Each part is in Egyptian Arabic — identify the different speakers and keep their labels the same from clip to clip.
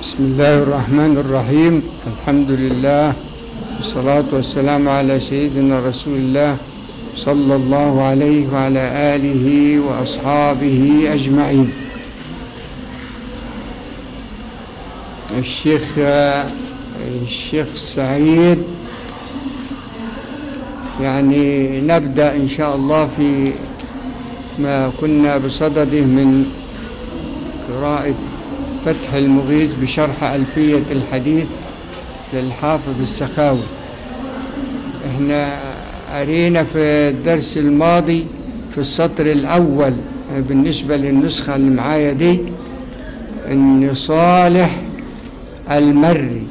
Speaker 1: بسم الله الرحمن الرحيم الحمد لله والصلاة والسلام على سيدنا رسول الله صلى الله عليه وعلى آله وأصحابه أجمعين الشيخ الشيخ سعيد يعني نبدأ إن شاء الله في ما كنا بصدده من قراءة فتح المغيث بشرح ألفية الحديث للحافظ السخاوي احنا قرينا في الدرس الماضي في السطر الأول بالنسبة للنسخة اللي معايا دي ان صالح المري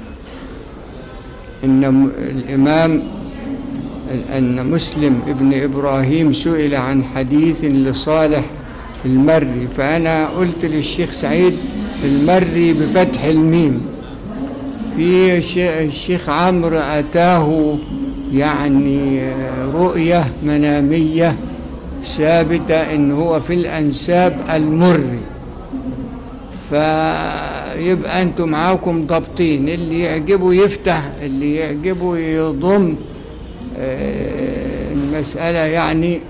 Speaker 1: ان الامام ان مسلم ابن ابراهيم سئل عن حديث لصالح المري فانا قلت للشيخ سعيد المري بفتح الميم في الشيخ عمرو اتاه يعني رؤيه مناميه ثابته ان هو في الانساب المري فيبقى انتم معاكم ضابطين اللي يعجبه يفتح اللي يعجبه يضم المسألة يعني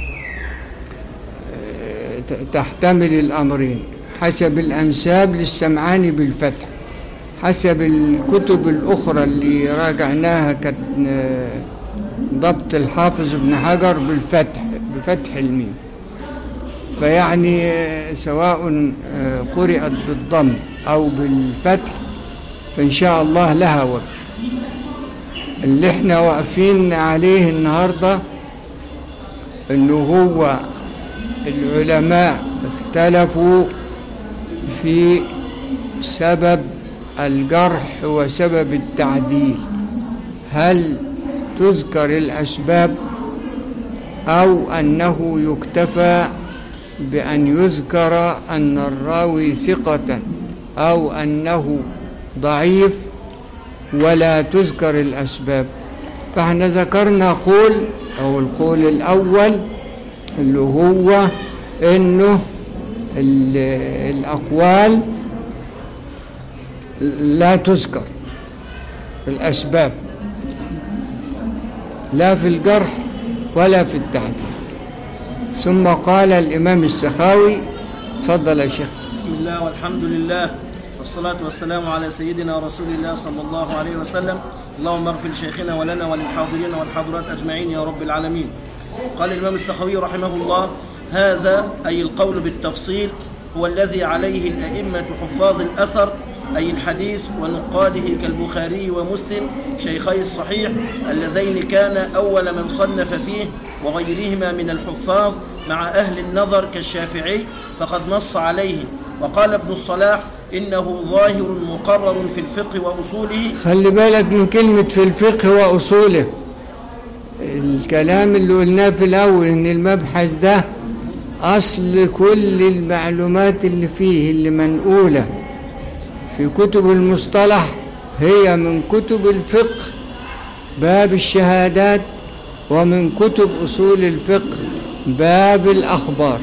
Speaker 1: تحتمل الأمرين حسب الأنساب للسمعاني بالفتح حسب الكتب الأخرى اللي راجعناها كانت ضبط الحافظ ابن حجر بالفتح بفتح الميم فيعني سواء قرأت بالضم أو بالفتح فإن شاء الله لها وقت اللي احنا واقفين عليه النهاردة انه هو العلماء اختلفوا في سبب الجرح وسبب التعديل هل تذكر الأسباب أو أنه يكتفى بأن يذكر أن الراوي ثقة أو أنه ضعيف ولا تذكر الأسباب فاحنا ذكرنا قول أو القول الأول اللي هو إنه الأقوال لا تذكر الأسباب لا في الجرح ولا في التعديل ثم قال الإمام السخاوي تفضل يا شيخ
Speaker 2: بسم الله والحمد لله والصلاة والسلام على سيدنا رسول الله صلى الله عليه وسلم اللهم اغفر لشيخنا ولنا وللحاضرين والحاضرات أجمعين يا رب العالمين قال الإمام السخوي رحمه الله هذا أي القول بالتفصيل هو الذي عليه الأئمة حفاظ الأثر أي الحديث ونقاده كالبخاري ومسلم شيخي الصحيح اللذين كان أول من صنف فيه وغيرهما من الحفاظ مع أهل النظر كالشافعي فقد نص عليه وقال ابن الصلاح إنه ظاهر مقرر في الفقه وأصوله
Speaker 1: خلي بالك من كلمة في الفقه وأصوله الكلام اللي قلناه في الأول إن المبحث ده أصل كل المعلومات اللي فيه اللي منقولة في كتب المصطلح هي من كتب الفقه باب الشهادات ومن كتب أصول الفقه باب الأخبار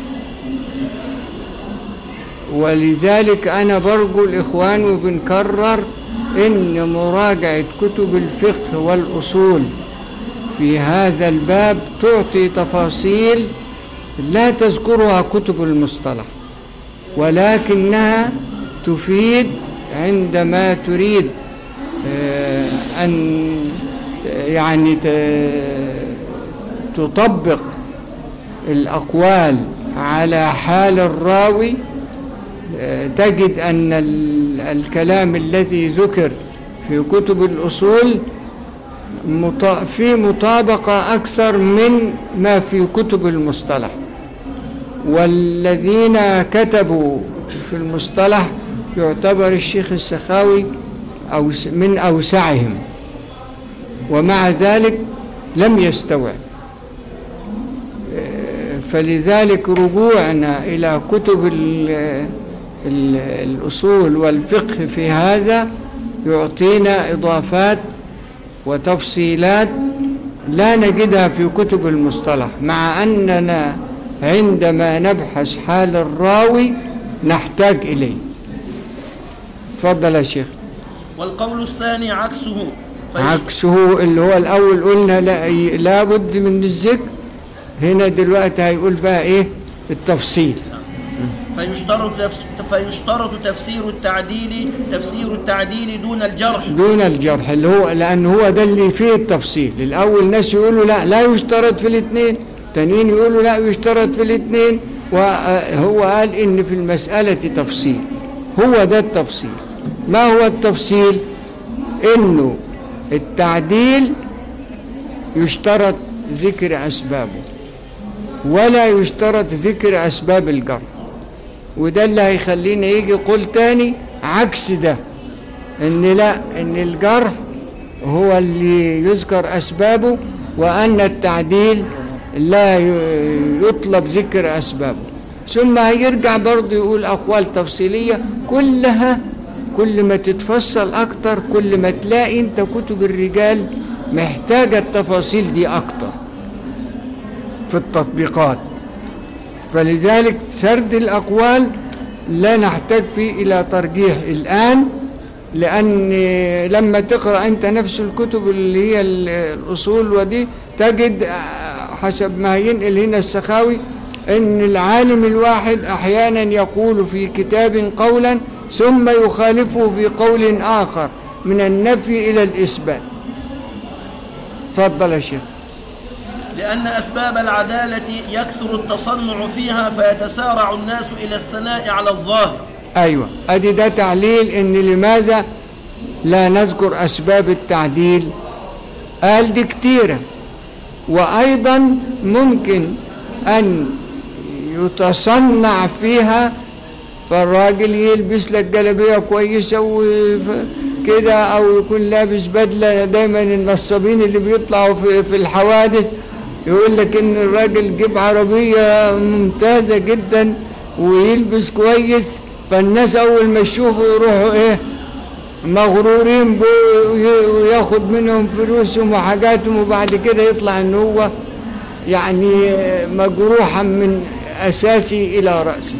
Speaker 1: ولذلك أنا برجو الإخوان وبنكرر إن مراجعة كتب الفقه والأصول في هذا الباب تعطي تفاصيل لا تذكرها كتب المصطلح ولكنها تفيد عندما تريد أن يعني تطبق الأقوال على حال الراوي تجد أن الكلام الذي ذكر في كتب الأصول في مطابقة أكثر من ما في كتب المصطلح والذين كتبوا في المصطلح يعتبر الشيخ السخاوي أو من أوسعهم ومع ذلك لم يستوعب فلذلك رجوعنا إلى كتب ال ال الأصول والفقه في هذا يعطينا إضافات وتفصيلات لا نجدها في كتب المصطلح مع أننا عندما نبحث حال الراوي نحتاج إليه اتفضل يا شيخ
Speaker 2: والقول الثاني عكسه فيشت-
Speaker 1: عكسه اللي هو الأول قلنا لا لابد من الذكر هنا دلوقتي هيقول بقى إيه التفصيل
Speaker 2: فيشترط تفس- فيشترط تفسير التعديل تفسير التعديل دون الجرح
Speaker 1: دون الجرح اللي هو لأن هو ده اللي فيه التفصيل الأول ناس يقولوا لا لا يشترط في الاثنين تانيين يقولوا لا يشترط في الاثنين وهو قال إن في المسألة تفصيل هو ده التفصيل ما هو التفصيل إنه التعديل يشترط ذكر أسبابه ولا يشترط ذكر أسباب الجرح وده اللي هيخلينا يجي قول تاني عكس ده ان لا ان الجرح هو اللي يذكر اسبابه وان التعديل لا ي- يطلب ذكر اسبابه ثم هيرجع برضه يقول اقوال تفصيليه كلها كل ما تتفصل اكتر كل ما تلاقي انت كتب الرجال محتاجه التفاصيل دي اكتر في التطبيقات فلذلك سرد الأقوال لا نحتاج فيه إلى ترجيح الآن لأن لما تقرأ أنت نفس الكتب اللي هي ال- الأصول ودي تجد آه، حسب ما ينقل هنا السخاوي أن العالم الواحد أحيانا يقول في كتاب قولا ثم يخالفه في قول آخر من النفي إلى الإثبات تفضل يا شيخ
Speaker 2: لأن أسباب العدالة يكثر التصنع فيها فيتسارع الناس إلى الثناء على الظاهر
Speaker 1: أيوة أدي ده تعليل إن لماذا لا نذكر أسباب التعديل قال دي كتيرة وأيضا ممكن أن يتصنع فيها فالراجل يلبس لك جلابية كويسة وكده أو يكون لابس بدلة دايما النصابين اللي بيطلعوا في, في الحوادث يقول لك إن الراجل جيب عربية ممتازة جدا ويلبس كويس فالناس أول ما يشوفوا يروحوا إيه مغرورين بيه وياخد منهم فلوسهم وحاجاتهم وبعد كده يطلع ان هو يعني مجروحا من اساسي الى راسي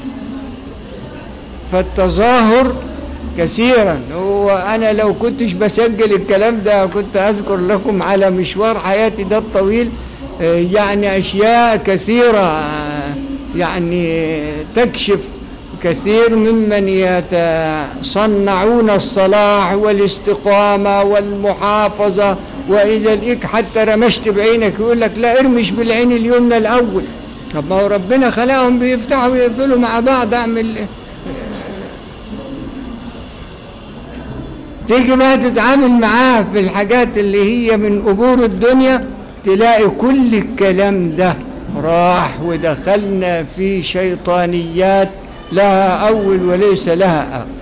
Speaker 1: فالتظاهر كثيرا وانا لو كنتش بسجل الكلام ده كنت اذكر لكم على مشوار حياتي ده الطويل آه، يعني اشياء كثيره آه، يعني تكشف كثير ممن يتصنعون الصلاح والاستقامة والمحافظة وإذا لقيك حتى رمشت بعينك يقول لك لا ارمش بالعين اليمنى الأول طب ما هو ربنا خلقهم بيفتحوا ويقفلوا مع بعض أعمل إيه؟ تيجي بقى تتعامل معاه في الحاجات اللي هي من أمور الدنيا تلاقي كل الكلام ده راح ودخلنا في شيطانيات لها أول وليس لها آخر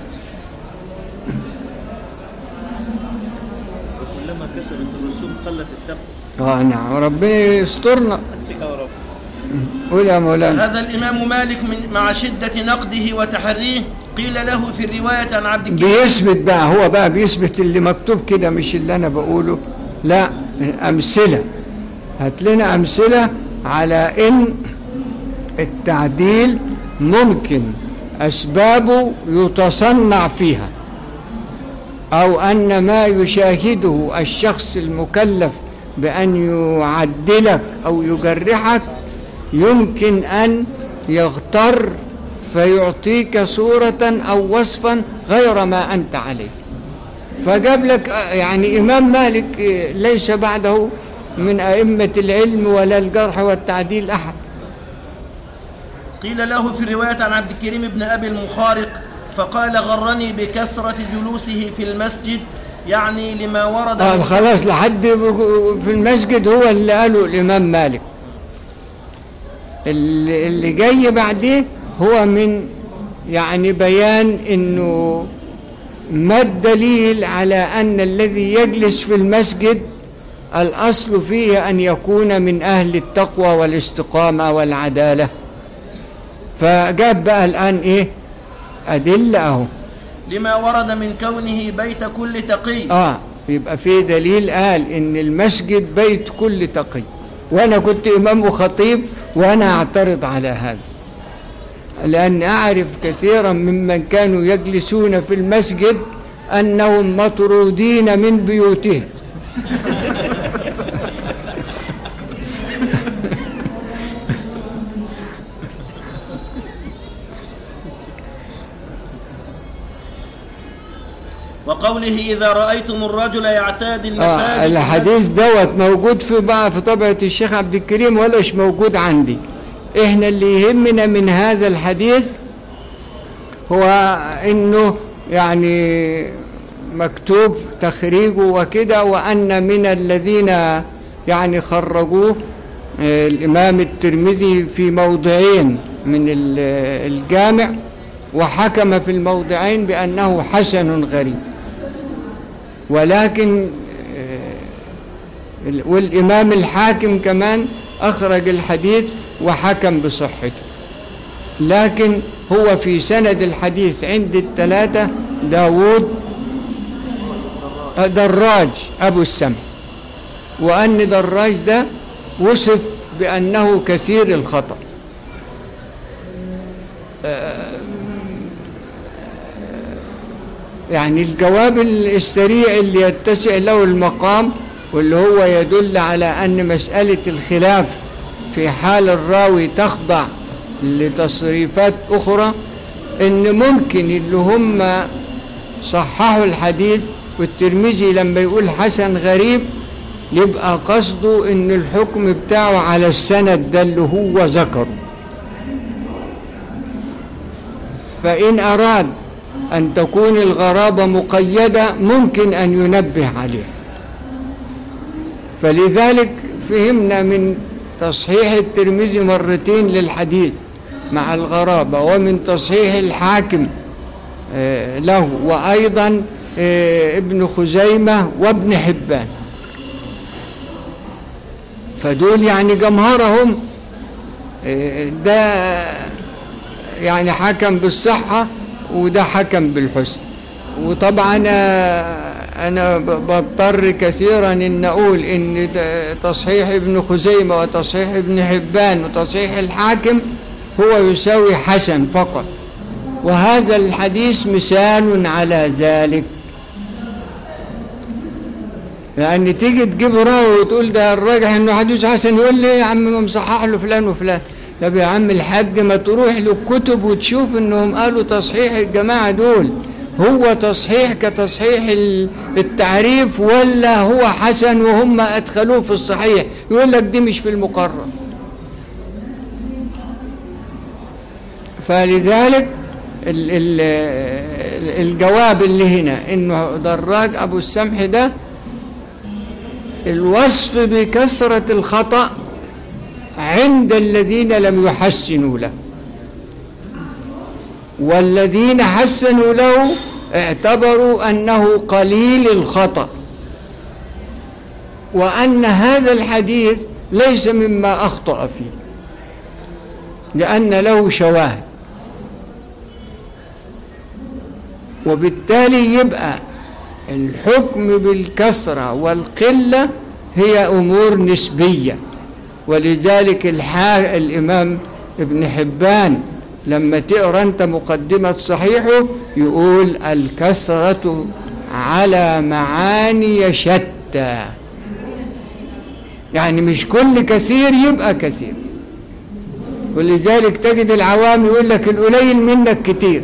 Speaker 2: وكلما كسبت الرسوم قلت التقوى
Speaker 1: آه نعم ربنا يسترنا
Speaker 2: يا رب
Speaker 1: قول يا مولانا
Speaker 2: هذا الإمام مالك من مع شدة نقده وتحريه قيل له في الرواية عن عبد الكريم
Speaker 1: بيثبت بقى هو بقى بيثبت اللي مكتوب كده مش اللي أنا بقوله لا أمثلة هات لنا أمثلة على إن التعديل ممكن أسبابه يتصنع فيها أو أن ما يشاهده الشخص المكلف بأن يعدلك أو يجرحك يمكن أن يغتر فيعطيك صورة أو وصفا غير ما أنت عليه فجاب لك آه، يعني إمام مالك آه، ليس بعده من أئمة العلم ولا الجرح والتعديل أحد
Speaker 2: قيل له في الرواية عن عبد الكريم بن أبي المخارق فقال غرني بكثرة جلوسه في المسجد يعني لما ورد
Speaker 1: آه
Speaker 2: من-
Speaker 1: خلاص لحد بج- في المسجد هو اللي قاله الإمام مالك اللي اللي جاي بعديه هو من يعني بيان انه ما الدليل على ان الذي يجلس في المسجد الاصل فيه ان يكون من اهل التقوى والاستقامه والعداله فجاب بقى الان ايه ادله اهو
Speaker 2: لما ورد من كونه بيت كل تقي
Speaker 1: اه يبقى في دليل قال ان المسجد بيت كل تقي وانا كنت امام وخطيب وانا اعترض على هذا لأن أعرف كثيرا ممن كانوا يجلسون في المسجد أنهم مطرودين من بيوتهم
Speaker 2: وقوله إذا رأيتم الرجل يعتاد
Speaker 1: آه
Speaker 2: المساجد
Speaker 1: الحديث دوت موجود في بقى في طبعة الشيخ عبد الكريم ولاش موجود عندي احنا اللي يهمنا من هذا الحديث هو انه يعني مكتوب تخريجه وكده وان من الذين يعني خرجوه آه، الامام الترمذي في موضعين من ال- الجامع وحكم في الموضعين بانه حسن غريب ولكن ال- والإمام الحاكم كمان أخرج الحديث وحكم بصحته لكن هو في سند الحديث عند الثلاثة داود دراج أبو السمع وأن دراج ده وصف بأنه كثير الخطأ يعني الجواب السريع اللي يتسع له المقام واللي هو يدل على أن مسألة الخلاف في حال الراوي تخضع لتصريفات أخرى إن ممكن اللي هم صححوا الحديث والترمذي لما يقول حسن غريب يبقى قصده إن الحكم بتاعه على السند ده اللي هو ذكره فإن أراد أن تكون الغرابة مقيدة ممكن أن ينبه عليها فلذلك فهمنا من تصحيح الترمذي مرتين للحديث مع الغرابة ومن تصحيح الحاكم آه، له وأيضا آه، ابن خزيمة وابن حبان فدول يعني جمهرهم آه، ده يعني حكم بالصحة وده حكم بالحسن وطبعا آه، أنا ب- بضطر كثيرا إن أقول إن ده تصحيح ابن خزيمة وتصحيح ابن حبان وتصحيح الحاكم هو يساوي حسن فقط وهذا الحديث مثال على ذلك لأن تيجي تجيب راوي وتقول ده الراجح إنه حديث حسن يقول لي يا عم ما مصحح له فلان وفلان طب يا عم الحاج ما تروح للكتب وتشوف إنهم قالوا تصحيح الجماعة دول هو تصحيح كتصحيح ال- التعريف ولا هو حسن وهم أدخلوه في الصحيح يقول لك دي مش في المقرر فلذلك ال ال الجواب اللي هنا انه دراج ابو السمح ده الوصف بكثرة الخطأ عند الذين لم يحسنوا له والذين حسنوا له اعتبروا أنه قليل الخطأ وأن هذا الحديث ليس مما أخطأ فيه لأن له شواهد وبالتالي يبقى الحكم بالكثرة والقلة هي أمور نسبية ولذلك الحا... الإمام ابن حبان لما تقرأ أنت مقدمة صحيحه يقول الكثرة على معاني شتى يعني مش كل كثير يبقى كثير ولذلك تجد العوام يقول لك القليل منك كتير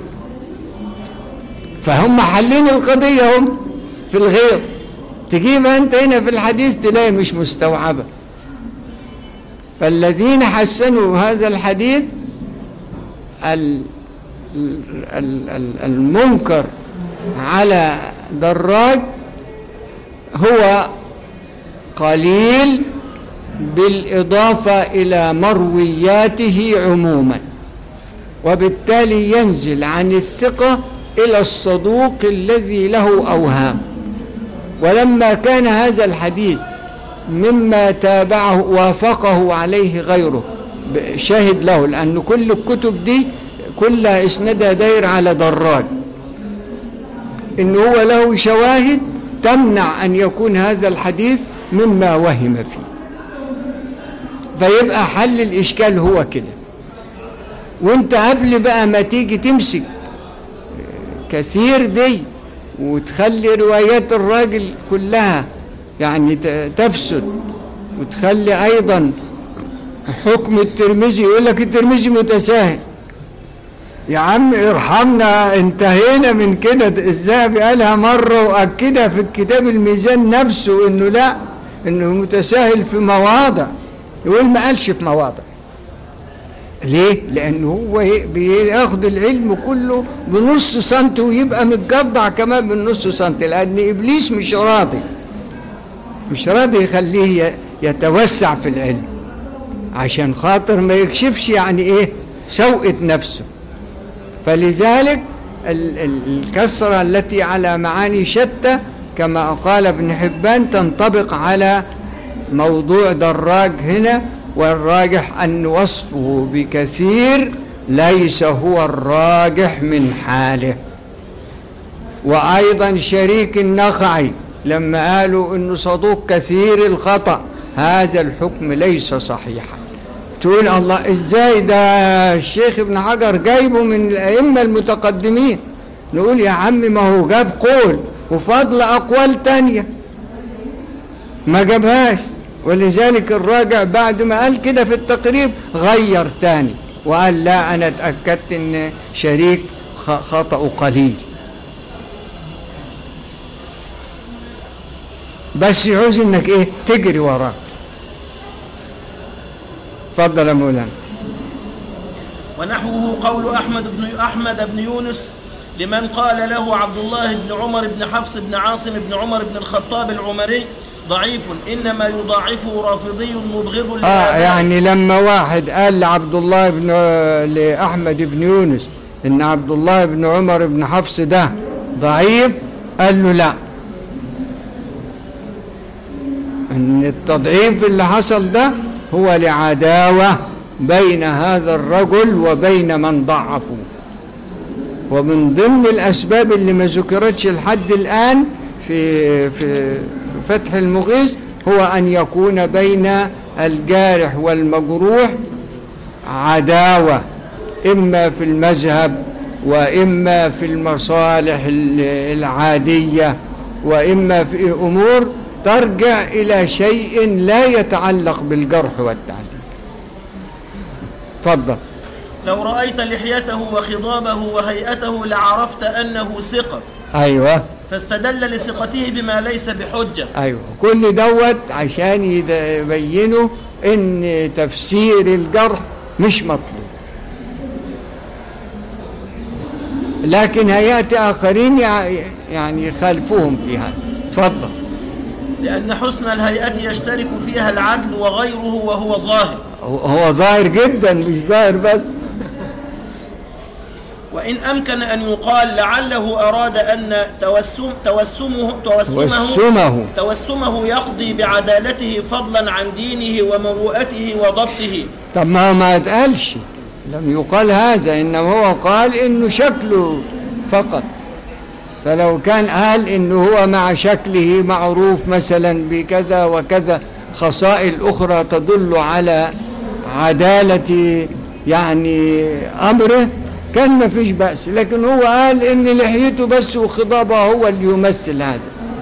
Speaker 1: فهم حلين القضية هم في الغير تجيبها انت هنا في الحديث تلاقي مش مستوعبة فالذين حسنوا هذا الحديث ال- ال- ال- المنكر على دراج هو قليل بالإضافة إلى مروياته عموما وبالتالي ينزل عن الثقة إلى الصدوق الذي له أوهام ولما كان هذا الحديث مما تابعه وافقه عليه غيره ب- شاهد له لأن كل الكتب دي كلها إسنادها داير على دراج إن هو له شواهد تمنع أن يكون هذا الحديث مما وهم فيه فيبقى حل الإشكال هو كده وانت قبل بقى ما تيجي تمسك كثير دي وتخلي روايات الراجل كلها يعني ت- تفسد وتخلي ايضا حكم الترمذي يقول لك الترمذي متساهل يا عم ارحمنا انتهينا من كده الذهبي قالها مرة وأكدها في الكتاب الميزان نفسه انه لا انه متساهل في مواضع يقول ما قالش في مواضع ليه؟ لأنه هو ي- بياخد العلم كله بنص سنتي ويبقى متجدع كمان بالنص سنتي لأن إبليس مش راضي مش راضي يخليه ي- يتوسع في العلم عشان خاطر ما يكشفش يعني إيه سوءة نفسه فلذلك ال- ال- الكسرة التي على معاني شتى كما قال ابن حبان تنطبق على موضوع دراج هنا والراجح أن وصفه بكثير ليس هو الراجح من حاله وأيضا شريك النخعي لما قالوا أنه صدوق كثير الخطأ هذا الحكم ليس صحيحا تقول الله ازاي ده الشيخ ابن حجر جايبه من الائمه المتقدمين نقول يا عم ما هو جاب قول وفضل اقوال تانية ما جابهاش ولذلك الراجع بعد ما قال كده في التقريب غير تاني وقال لا انا اتاكدت ان شريك خ- خطأه قليل بس يعوز انك ايه تجري وراه اتفضل يا مولانا
Speaker 2: ونحوه قول أحمد بن أحمد بن يونس لمن قال له عبد الله بن عمر بن حفص بن عاصم بن عمر بن الخطاب العمري ضعيف إنما يضاعفه رافضي مبغض
Speaker 1: اه
Speaker 2: لآبائه.
Speaker 1: يعني لما واحد قال لعبد الله بن لاحمد بن يونس ان عبد الله بن عمر بن حفص ده ضعيف قال له لا ان التضعيف اللي حصل ده هو لعداوه بين هذا الرجل وبين من ضعفه ومن ضمن الاسباب اللي ما ذكرتش لحد الان في في في فتح المغيث هو ان يكون بين الجارح والمجروح عداوه اما في المذهب واما في المصالح ال- العاديه واما في امور ترجع الى شيء لا يتعلق بالجرح والتعديل تفضل
Speaker 2: لو رأيت لحيته وخضابه وهيئته لعرفت أنه ثقة
Speaker 1: ايوه
Speaker 2: فاستدل لثقته بما ليس بحجة
Speaker 1: ايوه كل دوت عشان يد- يبينوا ان تفسير الجرح مش مطلوب لكن هياتي اخرين يع- يعني يخالفوهم في هذا تفضل
Speaker 2: لأن حسن الهيئة يشترك فيها العدل وغيره وهو الظاهر
Speaker 1: هو- هو ظاهر جدا مش ظاهر بس
Speaker 2: وإن أمكن أن يقال لعله أراد أن توسم توسمه توسمه
Speaker 1: توسمه.
Speaker 2: توسمه يقضي بعدالته فضلا عن دينه ومروءته وضبطه
Speaker 1: طب ما ما اتقالش لم يقال هذا انما هو قال انه شكله فقط فلو كان قال انه هو مع شكله معروف مثلا بكذا وكذا خصائل اخرى تدل على عدالة يعني امره كان ما فيش بأس لكن هو قال ان لحيته بس وخضابه هو اللي يمثل هذا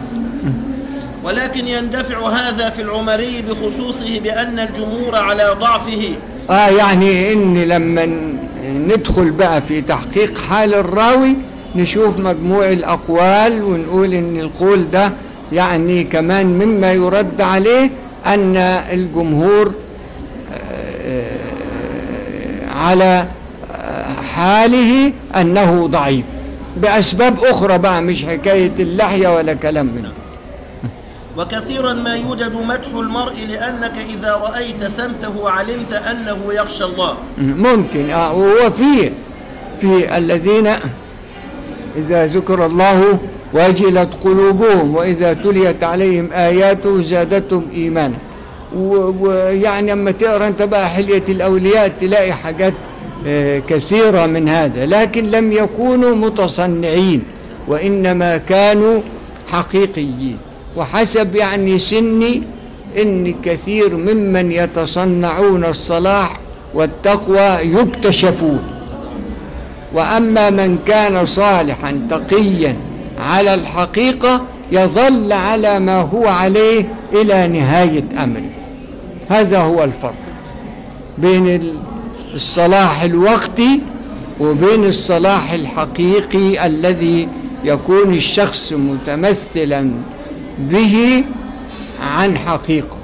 Speaker 2: ولكن يندفع هذا في العمري بخصوصه بأن الجمهور على ضعفه
Speaker 1: اه يعني ان لما ن- ندخل بقى في تحقيق حال الراوي نشوف مجموع الاقوال ونقول ان القول ده يعني كمان مما يرد عليه ان الجمهور آه، على آه، حاله انه ضعيف باسباب اخرى بقى مش حكايه اللحيه ولا كلام منه
Speaker 2: وكثيرا ما يوجد مدح المرء لأنك إذا رأيت سمته علمت أنه يخشى الله
Speaker 1: ممكن اه وهو فيه في الذين إذا ذكر الله وجلت قلوبهم وإذا تليت عليهم آياته زادتهم إيمانا و- ويعني لما تقرا انت بقى حلية الأولياء تلاقي حاجات آه، كثيرة من هذا لكن لم يكونوا متصنعين وإنما كانوا حقيقيين وحسب يعني سني إن كثير ممن يتصنعون الصلاح والتقوى يكتشفون وأما من كان صالحا تقيا على الحقيقة يظل على ما هو عليه إلى نهاية أمره هذا هو الفرق بين الصلاح الوقتي وبين الصلاح الحقيقي الذي يكون الشخص متمثلا به عن حقيقه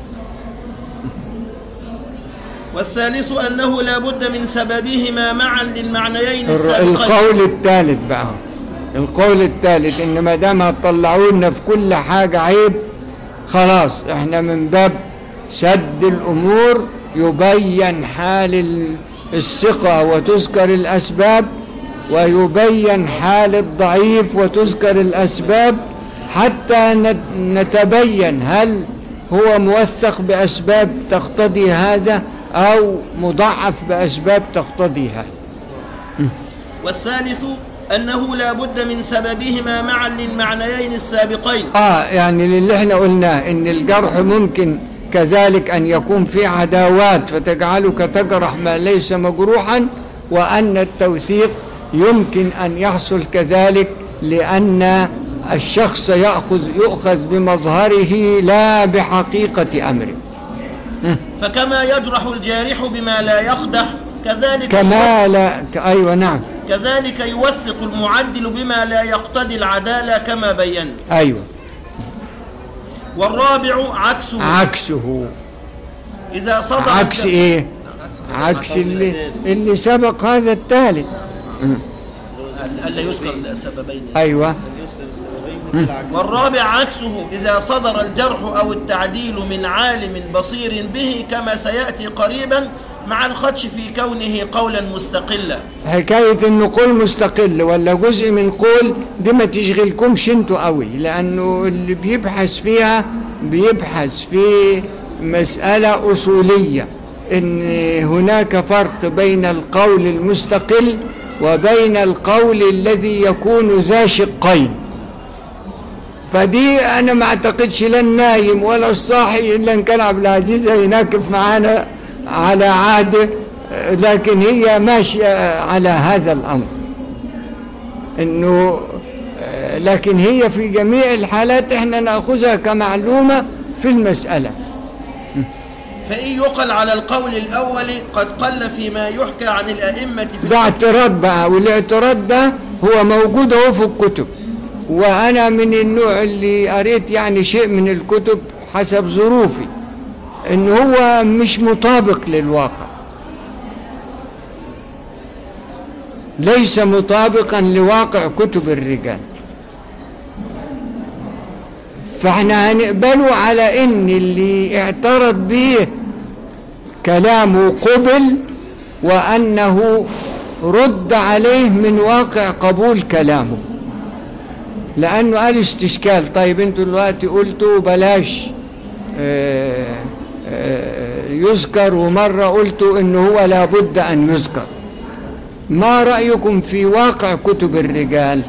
Speaker 2: والثالث أنه لا بد من سببهما معا للمعنيين
Speaker 1: الر-
Speaker 2: السابقين
Speaker 1: القول الثالث بقى القول الثالث ان ما دام هتطلعوا لنا في كل حاجه عيب خلاص احنا من باب سد الامور يبين حال ال- الثقه وتذكر الاسباب ويبين حال الضعيف وتذكر الاسباب حتى نت- نتبين هل هو موثق باسباب تقتضي هذا او مضعف باسباب تقتضي هذا
Speaker 2: والثالث أنه لا بد من سببهما معا للمعنيين السابقين
Speaker 1: اه يعني اللي احنا قلناه ان الجرح ممكن كذلك ان يكون في عداوات فتجعلك تجرح ما ليس مجروحا وان التوثيق يمكن ان يحصل كذلك لان الشخص ياخذ يؤخذ بمظهره لا بحقيقه امره
Speaker 2: فكما يجرح الجارح بما لا يقدح كذلك
Speaker 1: كما لا ك- ايوه نعم
Speaker 2: كذلك يوثق المعدل بما لا يقتضي العدالة كما بينا
Speaker 1: ايوه
Speaker 2: والرابع عكسه
Speaker 1: عكسه
Speaker 2: إذا صدر
Speaker 1: عكس
Speaker 2: الج-
Speaker 1: ايه عكس اللي اللي سبق هذا الثالث
Speaker 2: ألا يذكر السببين
Speaker 1: ايوه
Speaker 2: والرابع عكسه إذا صدر الجرح أو التعديل من عالم بصير به كما سيأتي قريبا مع الخدش في كونه قولا مستقلا
Speaker 1: حكاية انه قول مستقل ولا جزء من قول دي ما تشغلكمش انتوا قوي لانه اللي بيبحث فيها بيبحث في مسألة اصولية ان هناك فرق بين القول المستقل وبين القول الذي يكون ذا شقين فدي انا ما اعتقدش لا النايم ولا الصاحي الا ان كان عبد العزيز هيناكف معانا على عاده آه، لكن هي ماشيه على هذا الامر انه آه، لكن هي في جميع الحالات احنا ناخذها كمعلومه في المساله
Speaker 2: فإن يقل على القول الأول قد قل فيما يحكى عن الأئمة في
Speaker 1: ده اعتراض بقى والاعتراض ده هو موجود اهو في الكتب وانا من النوع اللي قريت يعني شيء من الكتب حسب ظروفي ان هو مش مطابق للواقع ليس مطابقا لواقع كتب الرجال فاحنا هنقبله على ان اللي اعترض به كلامه قبل وانه رد عليه من واقع قبول كلامه لانه قال استشكال طيب انتوا دلوقتي قلتوا بلاش آه، آه، يذكر ومره قلتوا انه هو لابد ان يذكر ما رايكم في واقع كتب الرجال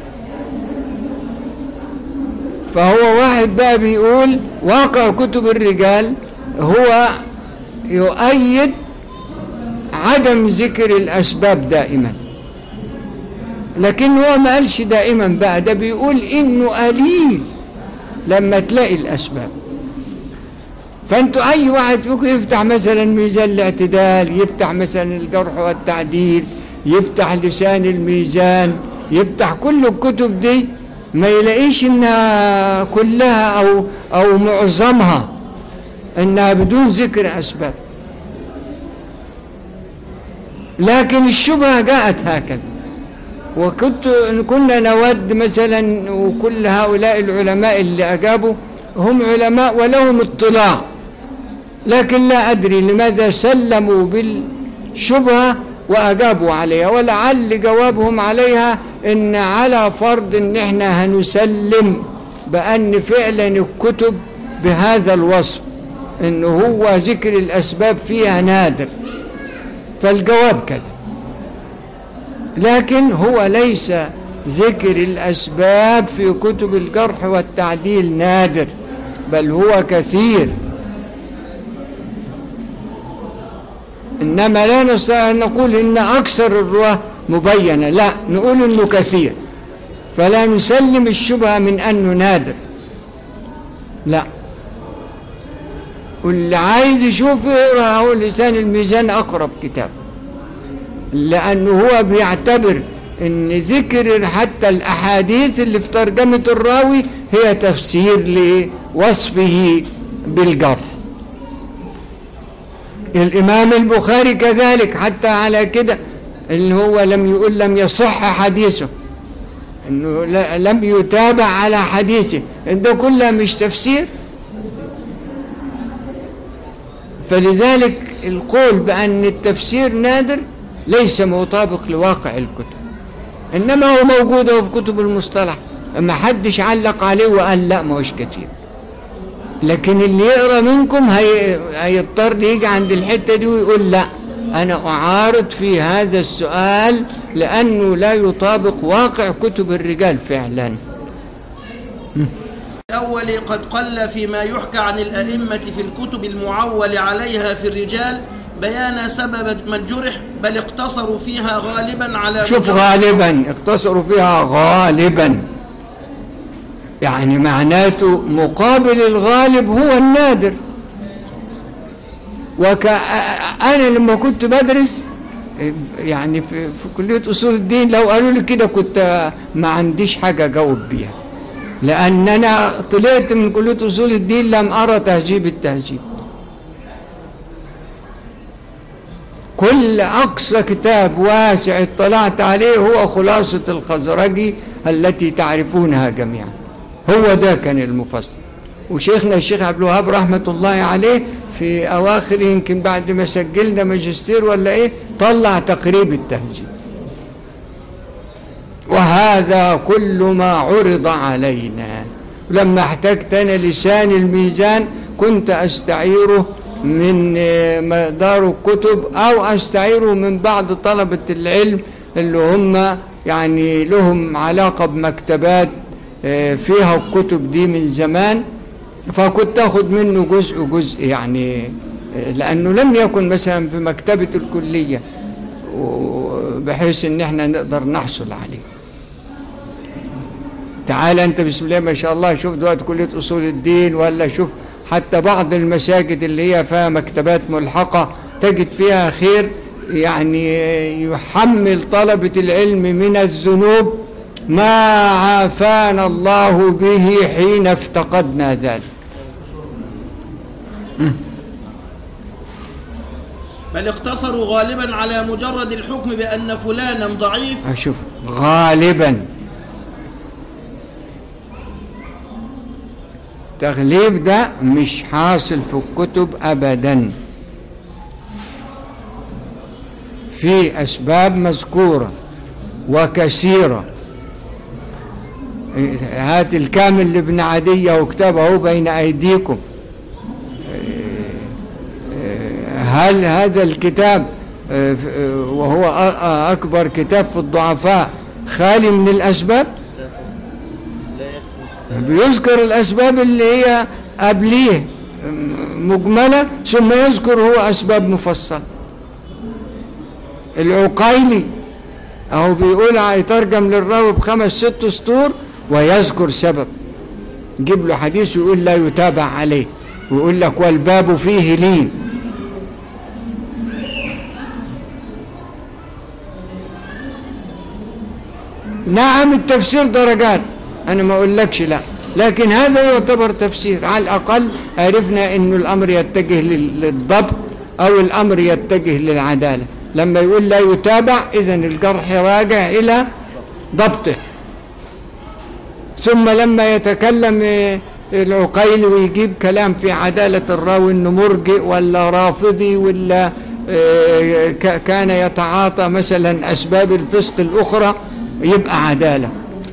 Speaker 1: فهو واحد بقى بيقول واقع كتب الرجال هو يؤيد عدم ذكر الأسباب دائما لكن هو ما قالش دائما بقى ده بيقول إنه قليل لما تلاقي الأسباب فانتوا أي واحد فيكم يفتح مثلا ميزان الاعتدال يفتح مثلا الجرح والتعديل يفتح لسان الميزان يفتح كل الكتب دي ما يلاقيش انها كلها او او معظمها انها بدون ذكر اسباب لكن الشبهه جاءت هكذا وكنت كنا نود مثلا وكل هؤلاء العلماء اللي اجابوا هم علماء ولهم اطلاع لكن لا ادري لماذا سلموا بالشبهه واجابوا عليها ولعل جوابهم عليها ان على فرض ان احنا هنسلم بان فعلا الكتب بهذا الوصف ان هو ذكر الاسباب فيها نادر فالجواب كذا لكن هو ليس ذكر الاسباب في كتب الجرح والتعديل نادر بل هو كثير إنما لا نستطيع أن نقول إن أكثر الرواة مبينة لا نقول إنه كثير فلا نسلم الشبهة من أنه نادر لا واللي عايز يشوف يقرأ هو لسان الميزان أقرب كتاب لأنه هو بيعتبر ان ذكر حتى الاحاديث اللي في ترجمه الراوي هي تفسير لوصفه بالجرح الامام البخاري كذلك حتى على كده ان هو لم يقول لم يصح حديثه انه لم يتابع على حديثه ده كله مش تفسير فلذلك القول بان التفسير نادر ليس مطابق لواقع الكتب انما هو موجود في كتب المصطلح ما حدش علق عليه وقال لا ما هوش كتير لكن اللي يقرا منكم هي... هيضطر يجي عند الحته دي ويقول لا انا اعارض في هذا السؤال لانه لا يطابق واقع كتب الرجال فعلا
Speaker 2: الأول قد قل فيما يحكى عن الأئمة في الكتب المعول عليها في الرجال بيان سبب من جرح بل اقتصروا فيها غالبا على
Speaker 1: شوف
Speaker 2: مجرد-
Speaker 1: غالبا اقتصروا فيها غالبا يعني معناته مقابل الغالب هو النادر وك انا لما كنت بدرس يعني في, في كليه اصول الدين لو قالوا لي كده كنت ما عنديش حاجه اجاوب بيها لان انا طلعت من كليه اصول الدين لم ارى تهذيب التهذيب كل أقصى كتاب واسع اطلعت عليه هو خلاصة الخزرجي التي تعرفونها جميعا هو ده كان المفصل وشيخنا الشيخ عبد الوهاب رحمة الله عليه في أواخر يمكن بعد ما سجلنا ماجستير ولا إيه طلع تقريب التهذيب وهذا كل ما عرض علينا لما احتجت أنا لسان الميزان كنت أستعيره من آه، دار الكتب أو أستعيره من بعض طلبة العلم اللي هم يعني لهم علاقة بمكتبات آه، فيها الكتب دي من زمان فكنت أخذ منه جزء جزء يعني آه، لأنه لم يكن مثلا في مكتبة الكلية و- بحيث ان احنا نقدر نحصل عليه تعال انت بسم الله ما شاء الله شوف دلوقتي كليه اصول الدين ولا شوف حتى بعض المساجد اللي هي فيها مكتبات ملحقه تجد فيها خير يعني يحمل طلبه العلم من الذنوب ما عافانا الله به حين افتقدنا ذلك
Speaker 2: بل اقتصروا غالبا على مجرد الحكم بأن فلانا ضعيف
Speaker 1: أشوف غالبا التغليب ده مش حاصل في الكتب أبدا في أسباب مذكورة وكثيرة هات الكامل لابن عدية وكتابه بين أيديكم هل هذا الكتاب آه، ف- آه، وهو أ- آه، أكبر كتاب في الضعفاء خالي من الأسباب بيذكر الأسباب اللي هي قبليه م- مجملة ثم يذكر هو أسباب مفصلة العقيلي أهو بيقول هيترجم للراوي بخمس ست سطور ويذكر سبب جيب له حديث ويقول لا يتابع عليه ويقول لك والباب فيه لين نعم التفسير درجات انا ما اقولكش لا لكن هذا يعتبر تفسير على الاقل عرفنا انه الامر يتجه لل- للضبط او الامر يتجه للعداله لما يقول لا يتابع اذا الجرح راجع الى ضبطه ثم لما يتكلم آه، العقيل ويجيب كلام في عدالة الراوي انه مرجئ ولا رافضي ولا آه، ك- كان يتعاطى مثلا اسباب الفسق الاخرى يبقى عدالة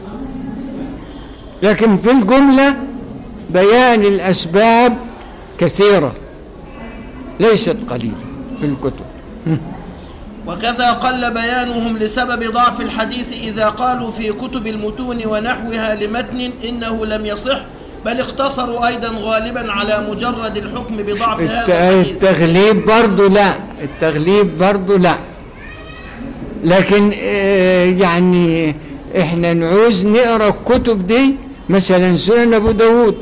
Speaker 1: لكن في الجملة بيان الاسباب كثيرة ليست قليلة في الكتب
Speaker 2: وكذا قل بيانهم لسبب ضعف الحديث إذا قالوا في كتب المتون ونحوها لمتن إنه لم يصح بل اقتصروا أيضا غالبا على مجرد الحكم بضعف
Speaker 1: الت-
Speaker 2: هذا الحديث
Speaker 1: التغليب برضو لا التغليب برضو لا لكن آه، يعني احنا نعوز نقرا الكتب دي مثلا سنن ابو داود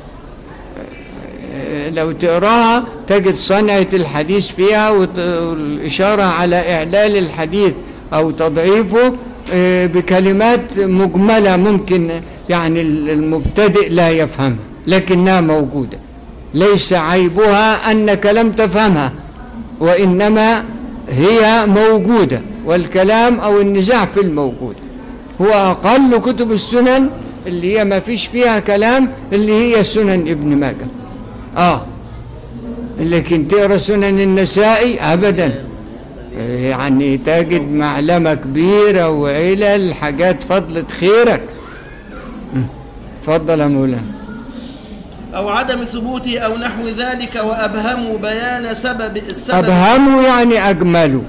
Speaker 1: آه، لو تقراها تجد صنعة الحديث فيها وت- والإشارة على إعلال الحديث أو تضعيفه آه، بكلمات مجملة ممكن يعني المبتدئ لا يفهمها لكنها موجودة ليس عيبها أنك لم تفهمها وإنما هي موجودة والكلام أو النزاع في الموجود هو أقل كتب السنن اللي هي ما فيش فيها كلام اللي هي سنن ابن ماجه آه لكن تقرا سنن النسائي أبدا يعني تجد معلمة كبيرة وعلل حاجات فضلت خيرك م. تفضل يا مولانا
Speaker 2: أو عدم ثبوته أو نحو ذلك وأبهموا بيان سبب السبب
Speaker 1: أبهموا يعني أجملوا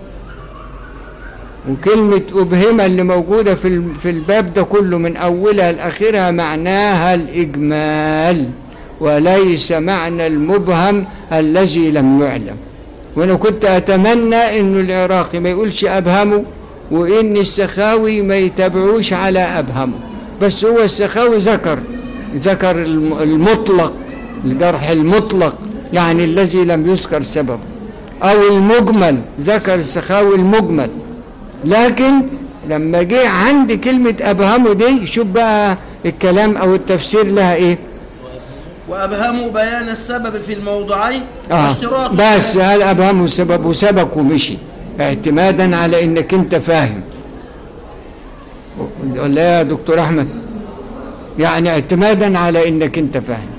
Speaker 1: وكلمة أبهمة اللي موجودة في ال- في الباب ده كله من أولها لآخرها معناها الإجمال وليس معنى المبهم الذي لم يعلم وأنا كنت أتمنى إنه العراقي ما يقولش أبهموا وإن السخاوي ما يتابعوش على أبهموا بس هو السخاوي ذكر ذكر الم- المطلق الجرح المطلق يعني الذي لم يذكر سببه أو المجمل ذكر السخاوي المجمل لكن لما جه عند كلمة أبهمه دي شوف بقى الكلام أو التفسير لها إيه
Speaker 2: وأبهموا بيان السبب في الموضعين
Speaker 1: آه
Speaker 2: واشتراط
Speaker 1: بس هل أبهمه سبب وسبك ومشي اعتمادا على إنك أنت فاهم ولا يا دكتور أحمد يعني اعتمادا على إنك أنت فاهم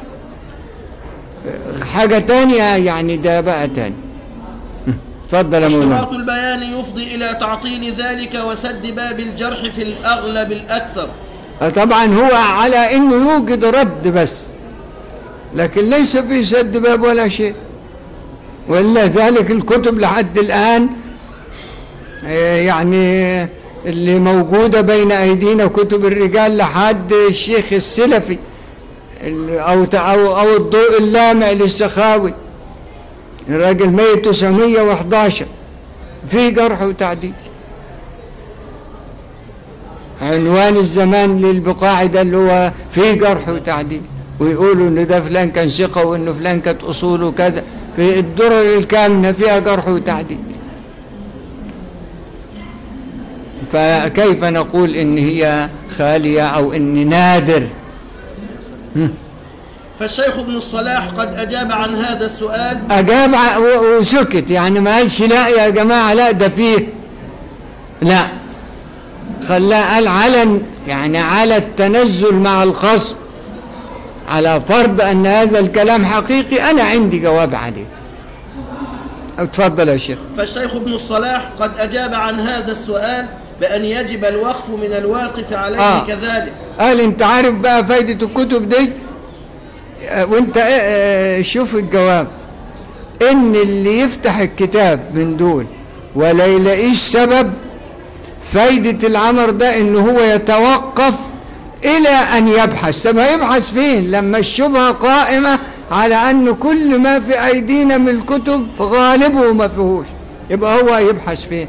Speaker 1: حاجة تانية يعني ده بقى تاني اتفضل يا مولانا
Speaker 2: اشتراط البيان يفضي إلى تعطيل ذلك وسد باب الجرح في الأغلب الأكثر
Speaker 1: طبعا هو على انه يوجد رد بس لكن ليس في سد باب ولا شيء وإلا ذلك الكتب لحد الآن آه، يعني اللي موجودة بين أيدينا كتب الرجال لحد الشيخ السلفي ال- أو ت- أو أو الضوء اللامع للسخاوي الراجل ميت 911 في جرح وتعديل عنوان الزمان للبقاع ده اللي هو فيه جرح وتعديل ويقولوا ان ده فلان كان ثقه وانه فلان كانت اصوله كذا في الدرر الكامنه فيها جرح وتعديل فكيف نقول ان هي خاليه او ان نادر
Speaker 2: فالشيخ ابن الصلاح قد أجاب عن هذا السؤال
Speaker 1: اجاب ع- و- وسكت يعني ما قالش لا يا جماعه لا ده فيه لا خلاه قال على يعني على التنزل مع الخصم على فرض ان هذا الكلام حقيقي انا عندي جواب عليه اتفضل يا شيخ
Speaker 2: فالشيخ ابن الصلاح قد أجاب عن هذا السؤال بأن يجب الوقف من الواقف عليه
Speaker 1: آه.
Speaker 2: كذلك
Speaker 1: قال انت عارف بقى فايدة الكتب دي آه، وانت آه، آه، شوف الجواب ان اللي يفتح الكتاب من دول ولا يلاقيش سبب فايدة العمر ده ان هو يتوقف الى ان يبحث طب هيبحث فين لما الشبهة قائمة على ان كل ما في ايدينا من الكتب غالبه ما فيهوش يبقى هو يبحث فين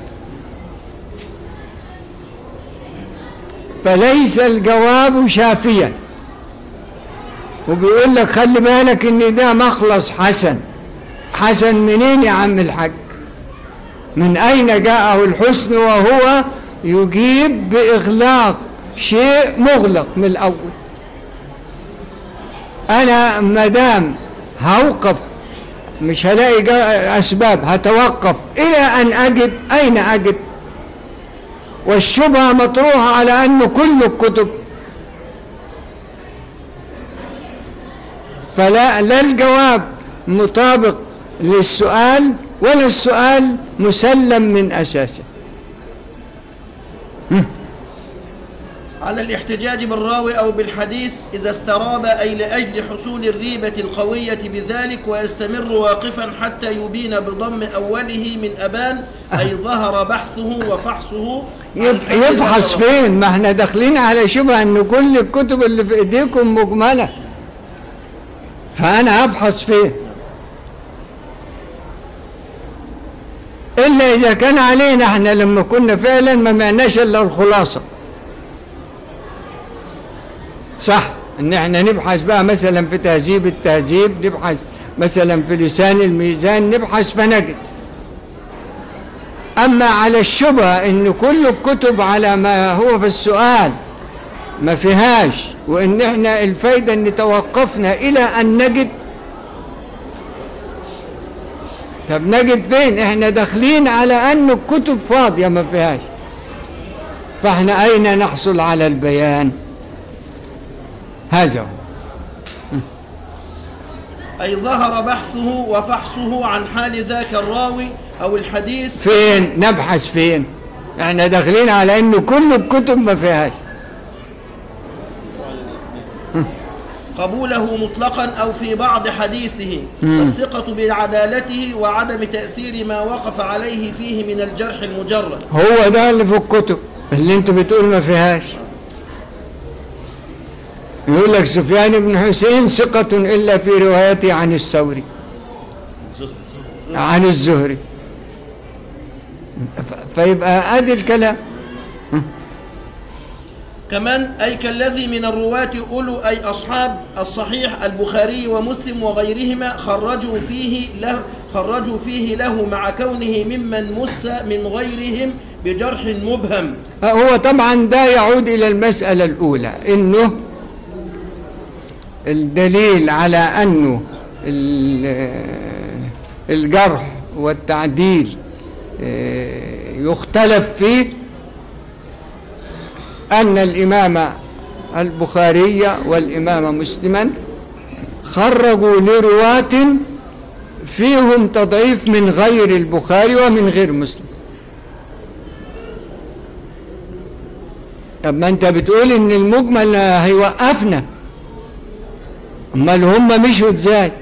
Speaker 1: فليس الجواب شافيا وبيقول لك خلي بالك ان ده مخلص حسن حسن منين يا عم الحاج من اين جاءه الحسن وهو يجيب باغلاق شيء مغلق من الاول انا مدام هوقف مش هلاقي جا- اسباب هتوقف الى ان اجد اين اجد والشبهة مطروحة على أنه كل الكتب فلا لا الجواب مطابق للسؤال ولا السؤال مسلم من أساسه
Speaker 2: على الاحتجاج بالراوي أو بالحديث إذا استراب أي لأجل حصول الريبة القوية بذلك ويستمر واقفا حتى يبين بضم أوله من أبان أي ظهر بحثه وفحصه عن
Speaker 1: يب-
Speaker 2: حد
Speaker 1: يفحص
Speaker 2: ذكره.
Speaker 1: فين ما احنا داخلين على شبهة أن كل الكتب اللي في إيديكم مجملة فأنا أبحث فين إلا إذا كان علينا إحنا لما كنا فعلا ما معناش إلا الخلاصة صح إن إحنا نبحث بقى مثلا في تهذيب التهذيب نبحث مثلا في لسان الميزان نبحث فنجد أما على الشبهة إن كل الكتب على ما هو في السؤال ما فيهاش وإن إحنا الفايدة إن توقفنا إلى أن نجد طب نجد فين إحنا داخلين على أن الكتب فاضية ما فيهاش فإحنا أين نحصل على البيان هذا هو
Speaker 2: أي ظهر بحثه وفحصه عن حال ذاك الراوي أو الحديث
Speaker 1: فين نبحث فين احنا داخلين على انه كل الكتب ما فيهاش
Speaker 2: قبوله مطلقا أو في بعض حديثه الثقة بعدالته وعدم تأثير ما وقف عليه فيه من الجرح المجرد
Speaker 1: هو ده اللي في الكتب اللي انت بتقول ما فيهاش يقول لك سفيان بن حسين ثقة إلا في روايته عن الثوري عن الزهري ف- فيبقى ادي الكلام
Speaker 2: كمان أي كالذي من الرواة أولو أي أصحاب الصحيح البخاري ومسلم وغيرهما خرجوا فيه له خرجوا فيه له مع كونه ممن مس من غيرهم بجرح مبهم
Speaker 1: هو طبعا ده يعود إلى المسألة الأولى إنه الدليل على أنه ال- الجرح والتعديل آه، يختلف فيه أن الإمام البخاري والإمام مسلما خرجوا لرواة فيهم تضعيف من غير البخاري ومن غير مسلم طب ما انت بتقول ان المجمل هيوقفنا امال هم مشوا ازاي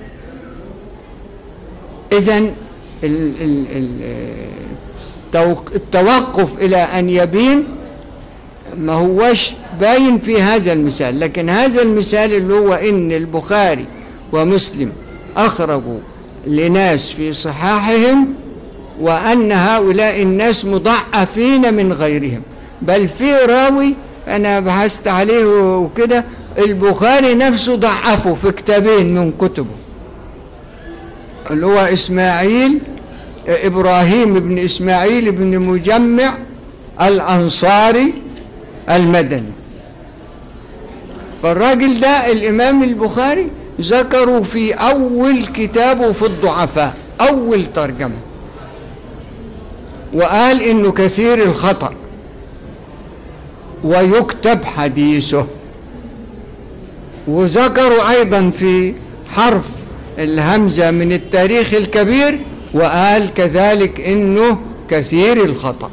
Speaker 1: اذا ال- ال- ال- التوق- التوقف الى ان يبين ما هوش باين في هذا المثال لكن هذا المثال اللي هو ان البخاري ومسلم اخرجوا لناس في صحاحهم وأن هؤلاء الناس مضعفين من غيرهم بل في راوي أنا بحثت عليه وكده البخاري نفسه ضعفه في كتابين من كتبه اللي هو إسماعيل إبراهيم بن إسماعيل بن مجمع الأنصاري المدني فالراجل ده الإمام البخاري ذكروا في أول كتابه في الضعفاء أول ترجمة وقال إنه كثير الخطأ ويكتب حديثه وذكروا أيضا في حرف الهمزة من التاريخ الكبير وقال كذلك إنه كثير الخطأ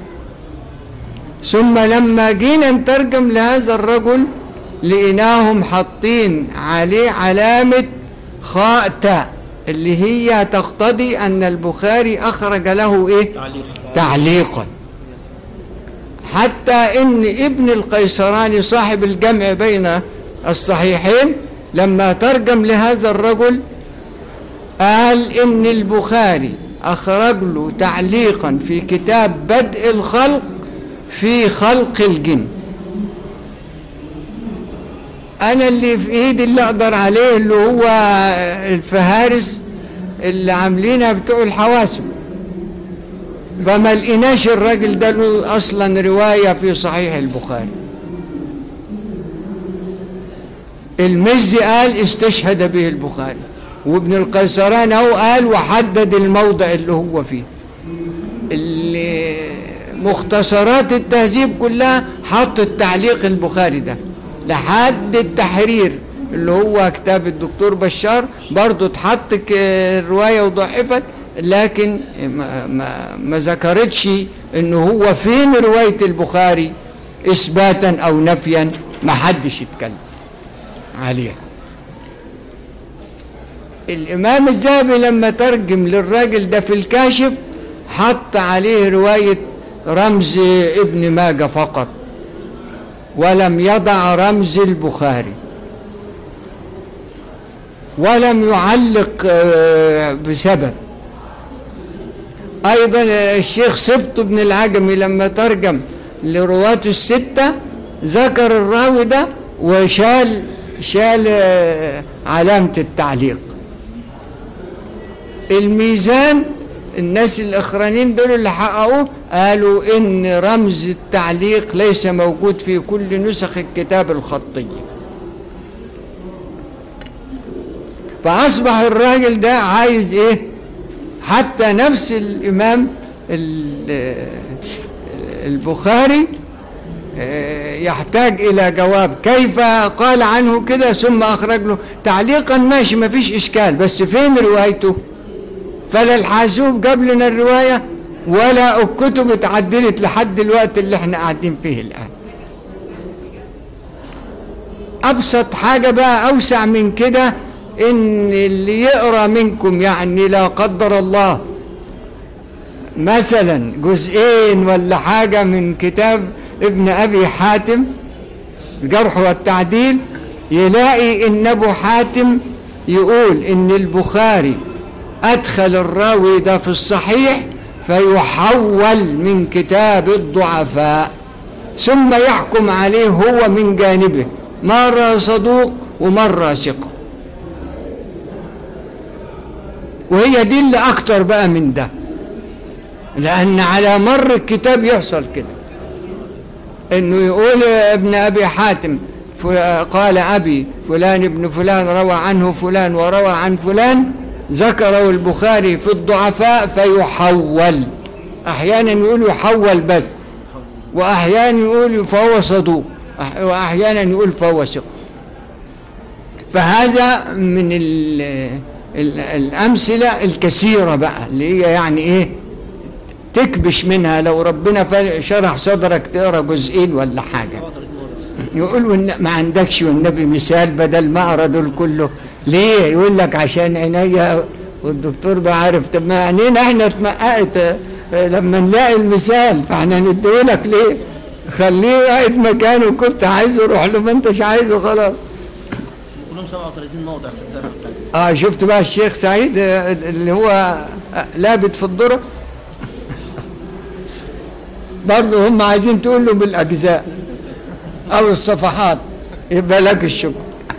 Speaker 1: ثم لما جينا نترجم لهذا الرجل لقيناهم حاطين عليه علامة خاء تاء اللي هي تقتضي أن البخاري أخرج له إيه؟
Speaker 2: تعليق
Speaker 1: تعليقا حتى ان ابن القيسراني صاحب الجمع بين الصحيحين لما ترجم لهذا الرجل قال ان البخاري اخرج له تعليقا في كتاب بدء الخلق في خلق الجن انا اللي في ايدي اللي اقدر عليه اللي هو الفهارس اللي عاملينها بتوع الحواسب فما لقيناش الراجل ده له اصلا روايه في صحيح البخاري المزي قال استشهد به البخاري وابن القيسران هو قال وحدد الموضع اللي هو فيه اللي مختصرات التهذيب كلها حط التعليق البخاري ده لحد التحرير اللي هو كتاب الدكتور بشار برضه اتحط ك- الرواية وضعفت لكن ما, ما, ما ذكرتش انه هو فين رواية البخاري اثباتا او نفيا ما حدش يتكلم عليها الامام الذهبي لما ترجم للراجل ده في الكاشف حط عليه رواية رمز ابن ماجه فقط ولم يضع رمز البخاري ولم يعلق آه، بسبب أيضا الشيخ سبط بن العجمي لما ترجم لرواة الستة ذكر الراوي ده وشال شال آه، علامة التعليق الميزان الناس الأخرانيين دول اللي حققوه قالوا إن رمز التعليق ليس موجود في كل نسخ الكتاب الخطية فأصبح الراجل ده عايز إيه حتى نفس الإمام ال- البخاري آه، يحتاج إلى جواب كيف قال عنه كده ثم أخرج له تعليقا ماشي ما فيش إشكال بس فين روايته فلا الحاسوب جاب لنا الرواية ولا الكتب اتعدلت لحد الوقت اللي احنا قاعدين فيه الآن أبسط حاجة بقى أوسع من كده إن اللي يقرأ منكم يعني لا قدر الله مثلا جزئين ولا حاجة من كتاب ابن أبي حاتم الجرح والتعديل يلاقي إن أبو حاتم يقول إن البخاري أدخل الراوي ده في الصحيح فيحول من كتاب الضعفاء ثم يحكم عليه هو من جانبه مرة صدوق ومرة ثقة وهي دي اللي أكتر بقى من ده لأن على مر الكتاب يحصل كده إنه يقول ابن أبي حاتم ف- قال أبي فلان ابن فلان روى عنه فلان وروى عن فلان ذكره البخاري في الضعفاء فيحول أحيانا يقول يحول بس وأحيانا يقول فهو صدوق أح- وأحيانا يقول فهو ثقة فهذا من ال ال الأمثلة الكثيرة بقى اللي هي يعني إيه تكبش منها لو ربنا ف- شرح صدرك تقرا جزئين ولا حاجة يقول والن- ما عندكش والنبي مثال بدل ما اقرا دول كله ليه يقول لك عشان عينيا والدكتور ده عارف طب ما عينينا احنا اتمققت آه، لما نلاقي المثال فاحنا نديهولك ليه خليه قاعد مكانه كنت عايزه روح له ما انتش عايزه خلاص
Speaker 2: كلهم 37 موضع في الدرع
Speaker 1: اه شفت بقى الشيخ سعيد آه، اللي هو آه، لابت في الذره برضه هم عايزين تقول له بالاجزاء او الصفحات يبقى لك الشكر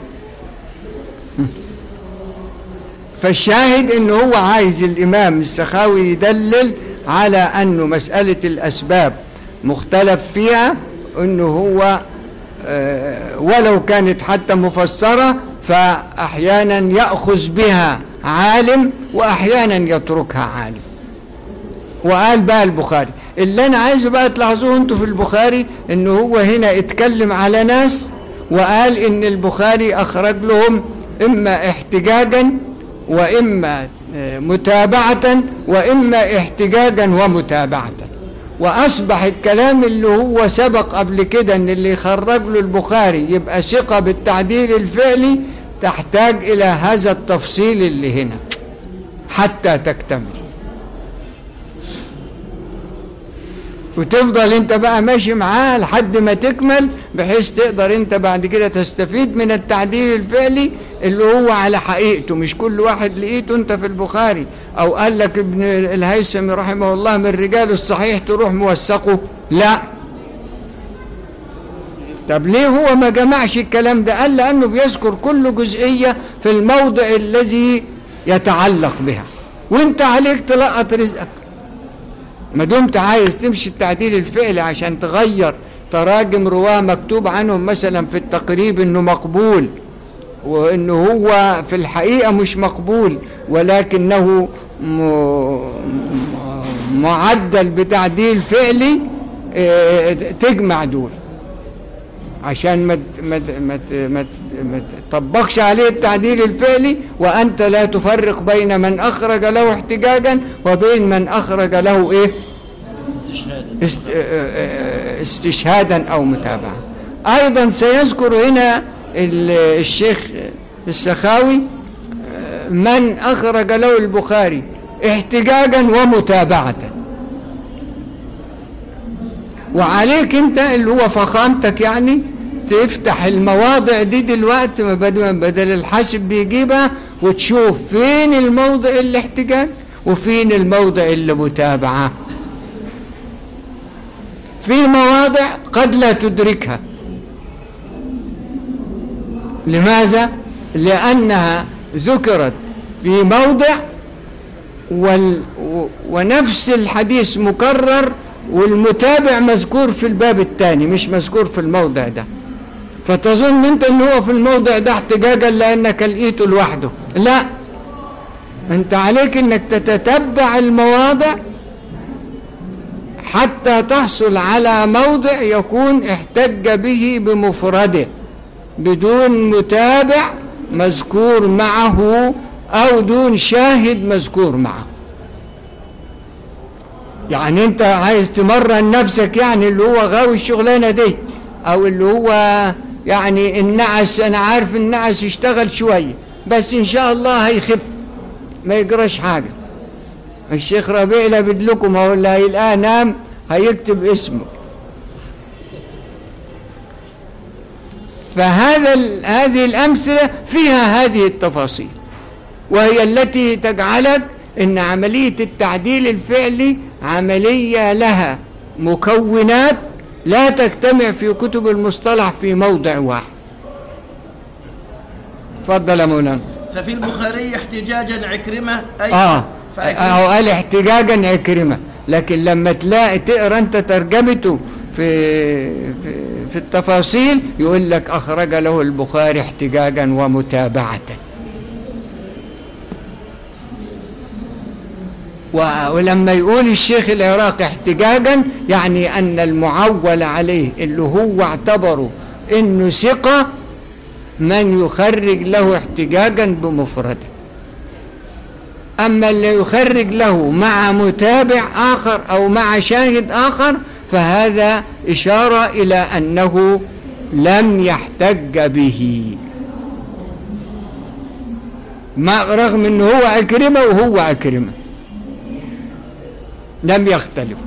Speaker 1: فالشاهد ان هو عايز الامام السخاوي يدلل على انه مساله الاسباب مختلف فيها انه هو آه، ولو كانت حتى مفسره فاحيانا ياخذ بها عالم واحيانا يتركها عالم وقال بقى البخاري اللي انا عايزه بقى تلاحظوه انتوا في البخاري ان هو هنا اتكلم على ناس وقال ان البخاري اخرج لهم اما احتجاجا واما آه، متابعة واما احتجاجا ومتابعة واصبح الكلام اللي هو سبق قبل كده ان اللي يخرج له البخاري يبقى ثقة بالتعديل الفعلي تحتاج الى هذا التفصيل اللي هنا حتى تكتمل وتفضل انت بقى ماشي معاه لحد ما تكمل بحيث تقدر انت بعد كده تستفيد من التعديل الفعلي اللي هو على حقيقته مش كل واحد لقيته انت في البخاري او قال لك ابن الهيثمي رحمه الله من رجال الصحيح تروح موثقه لا طب ليه هو ما جمعش الكلام ده قال لانه بيذكر كل جزئيه في الموضع الذي يتعلق بها وانت عليك تلقط رزقك ما دمت عايز تمشي التعديل الفعلي عشان تغير تراجم رواه مكتوب عنهم مثلا في التقريب انه مقبول وانه هو في الحقيقه مش مقبول ولكنه م- معدل بتعديل فعلي اه، تجمع دول عشان ما ت- ما ت- ما ت- ما ت- ما تطبقش عليه التعديل الفعلي وانت لا تفرق بين من اخرج له احتجاجا وبين من اخرج له ايه
Speaker 2: استشهادا
Speaker 1: است- اه- اه- استشهادا او متابعه ايضا سيذكر هنا ال- الشيخ السخاوي اه، من اخرج له البخاري احتجاجا ومتابعه وعليك انت اللي هو فخامتك يعني تفتح المواضع دي دلوقتي ما بدل بدل الحاسب بيجيبها وتشوف فين الموضع الاحتجاج وفين الموضع اللي متابعة في مواضع قد لا تدركها لماذا؟ لأنها ذكرت في موضع وال ونفس الحديث مكرر والمتابع مذكور في الباب الثاني مش مذكور في الموضع ده فتظن انت ان هو في الموضع ده احتجاجا لانك لقيته لوحده لا انت عليك انك تتتبع المواضع حتى تحصل على موضع يكون احتج به بمفرده بدون متابع مذكور معه او دون شاهد مذكور معه يعني انت عايز تمرن نفسك يعني اللي هو غاوي الشغلانه دي او اللي هو يعني النعس انا عارف النعس يشتغل شويه بس ان شاء الله هيخف ما يجراش حاجه الشيخ ربيع لابد لكم هو اللي هيلقاه نام هيكتب اسمه فهذا هذه الامثله فيها هذه التفاصيل وهي التي تجعلك ان عمليه التعديل الفعلي عمليه لها مكونات لا تجتمع في كتب المصطلح في موضع واحد تفضل يا مولانا
Speaker 2: ففي البخاري احتجاجا عكرمة أي
Speaker 1: اه
Speaker 2: فعكرمة
Speaker 1: هو قال احتجاجا عكرمه لكن لما تلاقي تقرا انت ترجمته في في, في التفاصيل يقول لك اخرج له البخاري احتجاجا ومتابعه و- ولما يقول الشيخ العراقي احتجاجا يعني ان المعول عليه اللي هو اعتبره انه ثقه من يخرج له احتجاجا بمفرده أما اللي يخرج له مع متابع آخر أو مع شاهد آخر فهذا إشارة إلى أنه لم يحتج به ما رغم أنه هو عكرمة وهو عكرمة لم يختلفوا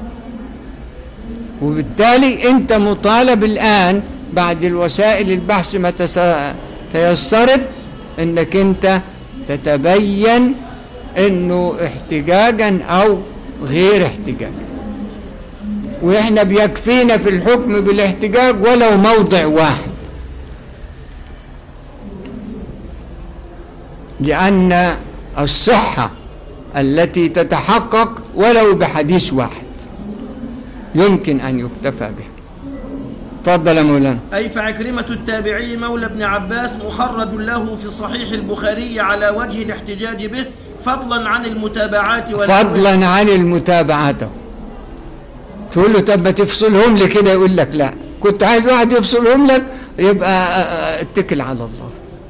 Speaker 1: وبالتالي أنت مطالب الآن بعد الوسائل البحث ما تس- تيسرت أنك أنت تتبين انه احتجاجا او غير احتجاج واحنا بيكفينا في الحكم بالاحتجاج ولو موضع واحد لان الصحه التي تتحقق ولو بحديث واحد يمكن ان يكتفى به تفضل يا مولانا
Speaker 2: أي فعكرمة التابعي مولى ابن عباس مخرج له في صحيح البخاري على وجه الاحتجاج به فضلا عن المتابعات والنحو.
Speaker 1: فضلا عن المتابعات تقول له طب ما تفصلهم لي كده يقول لك لا كنت عايز واحد يفصلهم لك يبقى آه، آه، اتكل على الله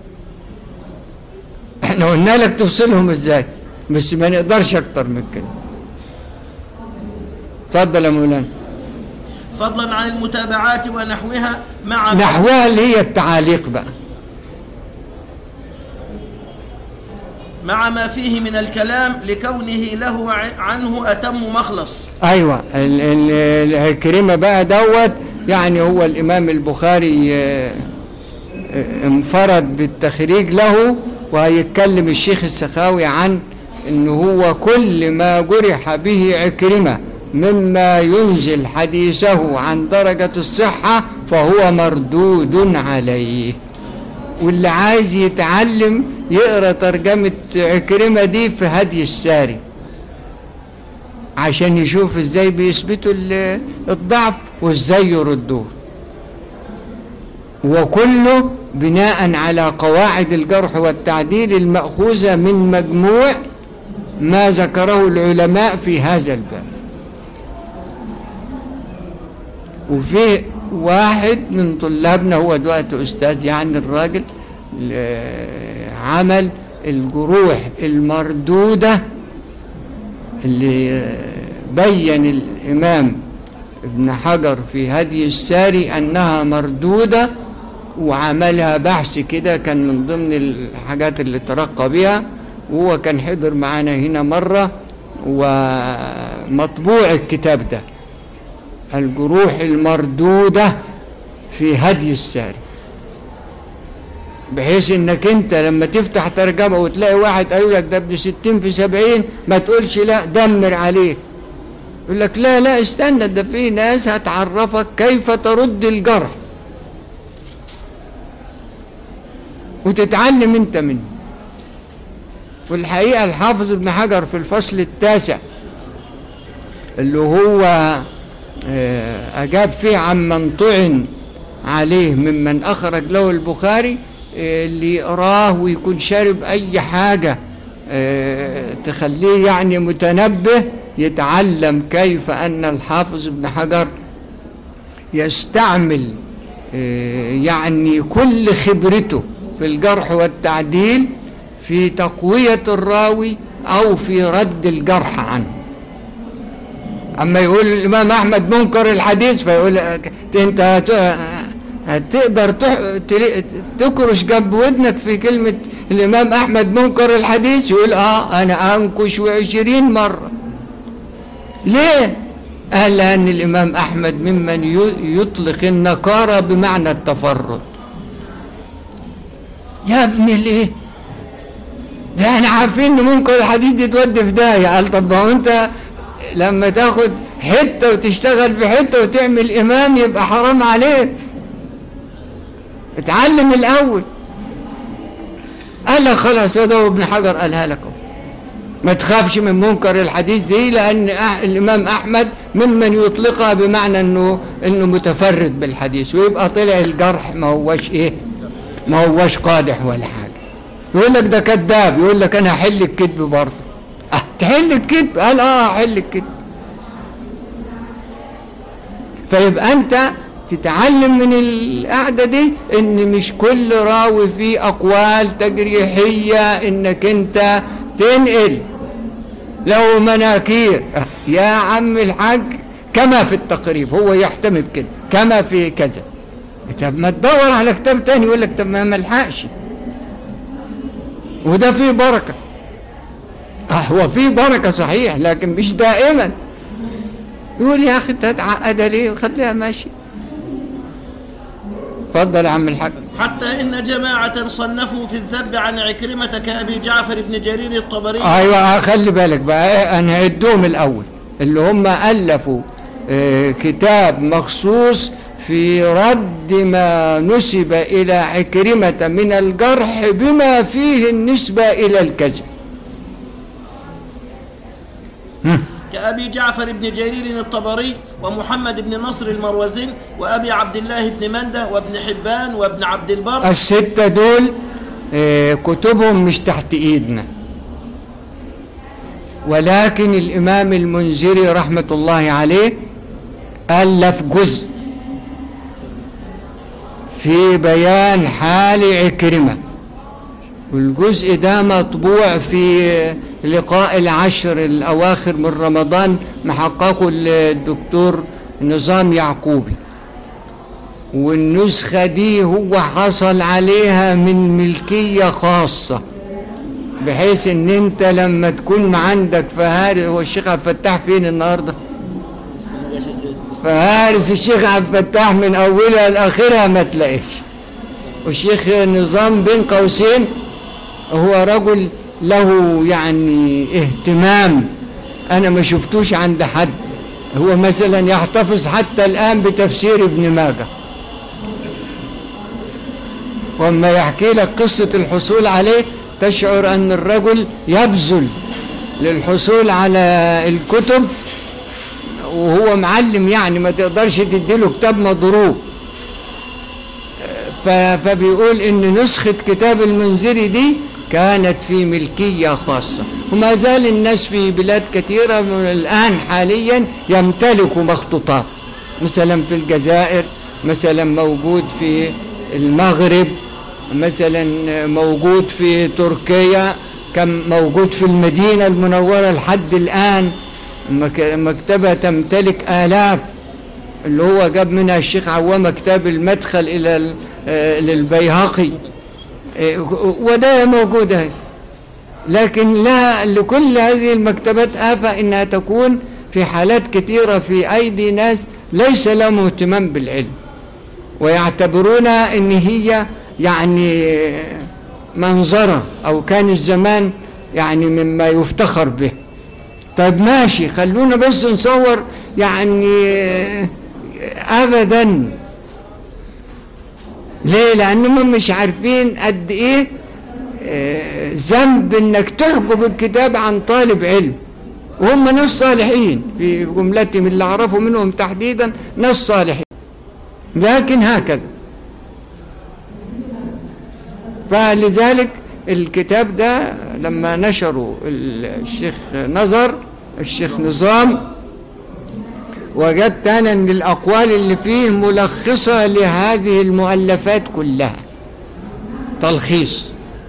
Speaker 1: احنا قلنا لك تفصلهم ازاي بس ما نقدرش اكتر من كده اتفضل يا مولانا
Speaker 2: فضلا عن المتابعات ونحوها مع
Speaker 1: نحوها اللي هي التعاليق بقى
Speaker 2: مع ما فيه من الكلام لكونه له ع- عنه أتم مخلص
Speaker 1: ايوه ال- ال- العكرمه بقى دوت يعني هو الامام البخاري آه، آه، انفرد بالتخريج له وهيتكلم الشيخ السخاوي عن ان هو كل ما جرح به عكرمه مما ينزل حديثه عن درجه الصحه فهو مردود عليه واللي عايز يتعلم يقرا ترجمه عكرمه دي في هدي الساري عشان يشوف ازاي بيثبتوا ال- الضعف وازاي يردوه وكله بناء على قواعد الجرح والتعديل المأخوذة من مجموع ما ذكره العلماء في هذا الباب وفي واحد من طلابنا هو دلوقتي أستاذ يعني الراجل ل- عمل الجروح المردوده اللي بين الإمام ابن حجر في هدي الساري أنها مردودة وعملها بحث كده كان من ضمن الحاجات اللي ترقى بها وهو كان حضر معانا هنا مرة ومطبوع الكتاب ده الجروح المردودة في هدي الساري بحيث انك انت لما تفتح ترجمة وتلاقي واحد قالوا لك ده ابن ستين في سبعين ما تقولش لا دمر عليه يقول لك لا لا استنى ده في ناس هتعرفك كيف ترد الجرح وتتعلم انت منه والحقيقة الحافظ ابن حجر في الفصل التاسع اللي هو آه، أجاب فيه عمن طعن عليه ممن أخرج له البخاري آه، اللي يقراه ويكون شارب أي حاجة آه، تخليه يعني متنبه يتعلم كيف أن الحافظ ابن حجر يستعمل آه، يعني كل خبرته في الجرح والتعديل في تقوية الراوي أو في رد الجرح عنه أما يقول الإمام أحمد منكر الحديث فيقول أنت هت- هتقدر تح- تل- تكرش جنب ودنك في كلمة الإمام أحمد منكر الحديث يقول آه أنا أنكش وعشرين مرة ليه؟ قال لأن الإمام أحمد ممن ي- يطلق النكارة بمعنى التفرد يا ابني ليه؟ ده احنا عارفين ان ممكن الحديث دي تودي في داهيه قال طب ما هو انت لما تاخد حته وتشتغل بحته وتعمل امام يبقى حرام عليك اتعلم الاول قال لك خلاص يا ده ابن حجر قالها لكم ما تخافش من منكر الحديث دي لان أح- الامام احمد ممن يطلقها بمعنى انه انه متفرد بالحديث ويبقى طلع الجرح ما هوش ايه ما هوش قادح ولا حاجه يقول لك ده كذاب يقول لك انا هحل الكذب برضه اه تحل الكذب قال اه هحل الكذب فيبقى انت تتعلم من القعدة دي ان مش كل راوي فيه اقوال تجريحية انك انت تنقل له مناكير آه، يا عم الحاج كما في التقريب هو يحتمي بكده كما في كذا طب ما تدور على كتاب تاني يقول لك طب ما ملحقش وده فيه بركة آه هو فيه بركة صحيح لكن مش دائما يقول يا أخي أنت هتعقدها ليه خليها ماشي اتفضل يا عم الحاج
Speaker 2: حتى إن جماعة صنفوا في الذب عن عكرمة كأبي جعفر بن جرير الطبري
Speaker 1: ايوه خلي بالك بقى إيه، انا هعدهم الاول اللي هم الفوا آه، كتاب مخصوص في رد ما نسب الى عكرمه من الجرح بما فيه النسبه الى الكذب
Speaker 2: كأبي جعفر بن جرير الطبري ومحمد بن نصر المروزي وأبي عبد الله بن مندة وابن حبان وابن عبد البر
Speaker 1: الستة دول آه، كتبهم مش تحت ايدنا ولكن الامام المنذري رحمة الله عليه ألف جزء في بيان حال عكرمة والجزء ده مطبوع في لقاء العشر الأواخر من رمضان محققه الدكتور نظام يعقوبي والنسخة دي هو حصل عليها من ملكية خاصة بحيث ان انت لما تكون عندك فهارس هو الشيخ عبد الفتاح فين النهارده؟ فهارس الشيخ عبد الفتاح من اولها لاخرها ما تلاقيش والشيخ نظام بين قوسين هو رجل له يعني اهتمام انا ما شفتوش عند حد هو مثلا يحتفظ حتى الان بتفسير ابن ماجه وما يحكي لك قصة الحصول عليه تشعر أن الرجل يبذل للحصول على الكتب وهو معلم يعني ما تقدرش تديله كتاب مضروب ف- فبيقول ان نسخة كتاب المنذري دي كانت في ملكية خاصة وما زال الناس في بلاد كثيرة من الآن حاليا يمتلكوا مخطوطات مثلا في الجزائر مثلا موجود في المغرب مثلا موجود في تركيا كم موجود في المدينة المنورة لحد الآن مك- مكتبة تمتلك آلاف اللي هو جاب منها الشيخ عوامة كتاب المدخل إلى ال- آه، للبيهقي آه، وده موجود اهي لكن لا لكل هذه المكتبات آفة إنها تكون في حالات كثيرة في أيدي ناس ليس لهم اهتمام بالعلم ويعتبرونها إن هي يعني منظرة أو كان الزمان يعني مما يفتخر به طيب ماشي خلونا بس نصور يعني أبدا ليه لأنهم مش عارفين قد إيه آه، ذنب إنك تحجب الكتاب عن طالب علم وهم ناس صالحين في جملتهم اللي أعرفه منهم تحديدا ناس صالحين لكن هكذا فلذلك الكتاب ده لما نشروا الشيخ نظر الشيخ نظام وجدت أنا أن الأقوال اللي فيه ملخصة لهذه المؤلفات كلها تلخيص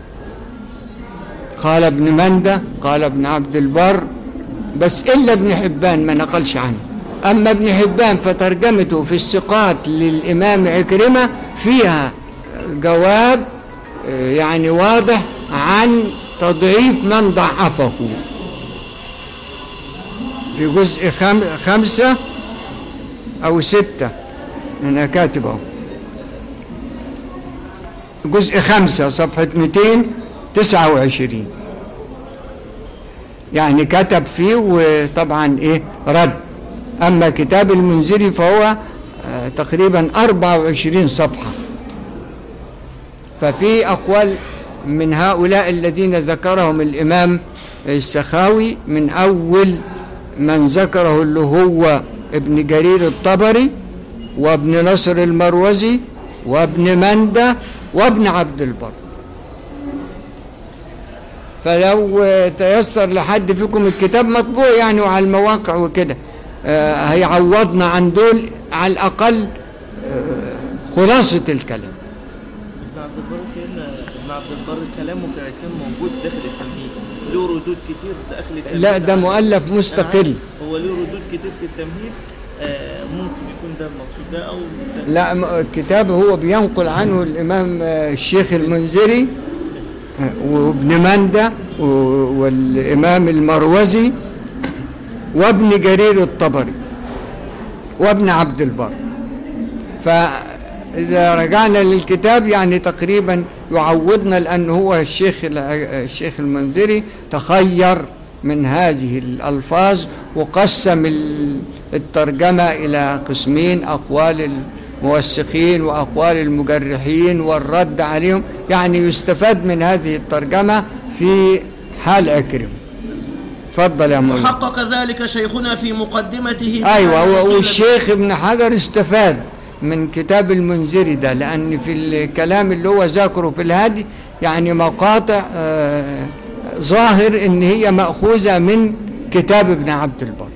Speaker 1: قال ابن مندة قال ابن عبد البر بس إلا ابن حبان ما نقلش عنه أما ابن حبان فترجمته في الثقات للإمام عكرمة فيها جواب آه، يعني واضح عن تضعيف من ضعفه في جزء خم خمسة أو ستة أنا كاتبه جزء خمسة صفحة 229 يعني كتب فيه وطبعا إيه رد أما كتاب المنذري فهو آه، تقريبا 24 صفحة ففي أقوال من هؤلاء الذين ذكرهم الإمام السخاوي من أول من ذكره اللي هو ابن جرير الطبري وابن نصر المروزي وابن مندة وابن عبد البر فلو تيسر لحد فيكم الكتاب مطبوع يعني وعلى المواقع وكده آه، هيعوضنا عن دول على الأقل آه، خلاصة الكلام
Speaker 3: ابن عبد البر سيدنا ابن عبد البر كلامه في عكام موجود داخل التمهيد له ردود كتير داخل التمهيد
Speaker 1: لا ده مؤلف
Speaker 3: أنا
Speaker 1: مستقل
Speaker 3: عارف هو له ردود كتير في التمهيد آه ممكن يكون ده المقصود ده او ده
Speaker 1: لا م- الكتاب هو بينقل عنه الإمام آه، الشيخ المنذري آه، وابن مندة و- والإمام المروزي وابن جرير الطبري وابن عبد البر فإذا رجعنا للكتاب يعني تقريبا يعوضنا لأن هو الشيخ الع- الشيخ المنذري تخير من هذه الألفاظ وقسم ال- الترجمة إلى قسمين أقوال الموثقين وأقوال المجرحين والرد عليهم يعني يستفاد من هذه الترجمة في حال عكرم تفضل يا مولانا
Speaker 2: وحقق ذلك شيخنا في مقدمته
Speaker 1: ايوه
Speaker 2: بما
Speaker 1: هو-
Speaker 2: قيل
Speaker 1: والشيخ ابن حجر استفاد من كتاب المنذري ده لان في الكلام اللي هو ذاكره في الهادي يعني مقاطع آه، ظاهر ان هي ماخوذه من كتاب ابن عبد البر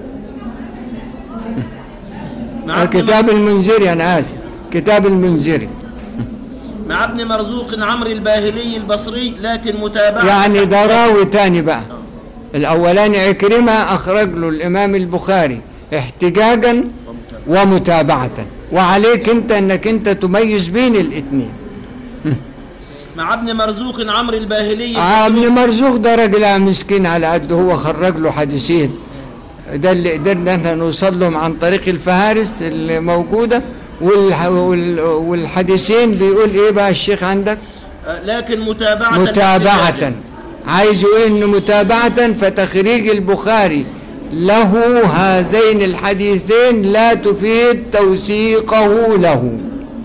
Speaker 2: مع ابن
Speaker 1: كتاب المنذري انا اسف كتاب المنذري
Speaker 2: مع ابن مرزوق عمرو الباهلي البصري لكن متابعة
Speaker 1: يعني ده راوي تاني بقى الاولاني عكرمه اخرج له الامام البخاري احتجاجا ومتابعه وعليك انت انك انت تميز بين الاثنين
Speaker 2: مع ابن مرزوق عمرو الباهلي
Speaker 1: آه، ابن مرزوق ده راجل مسكين على قده هو خرج له حديثين ده اللي قدرنا احنا نوصل لهم عن طريق الفهارس اللي موجوده والح- وال- والحديثين بيقول ايه بقى الشيخ عندك
Speaker 2: آه، لكن متابعة
Speaker 1: متابعة
Speaker 2: لاحتجاجه.
Speaker 1: عايز يقول انه متابعة فتخريج البخاري له هذين الحديثين لا تفيد توثيقه له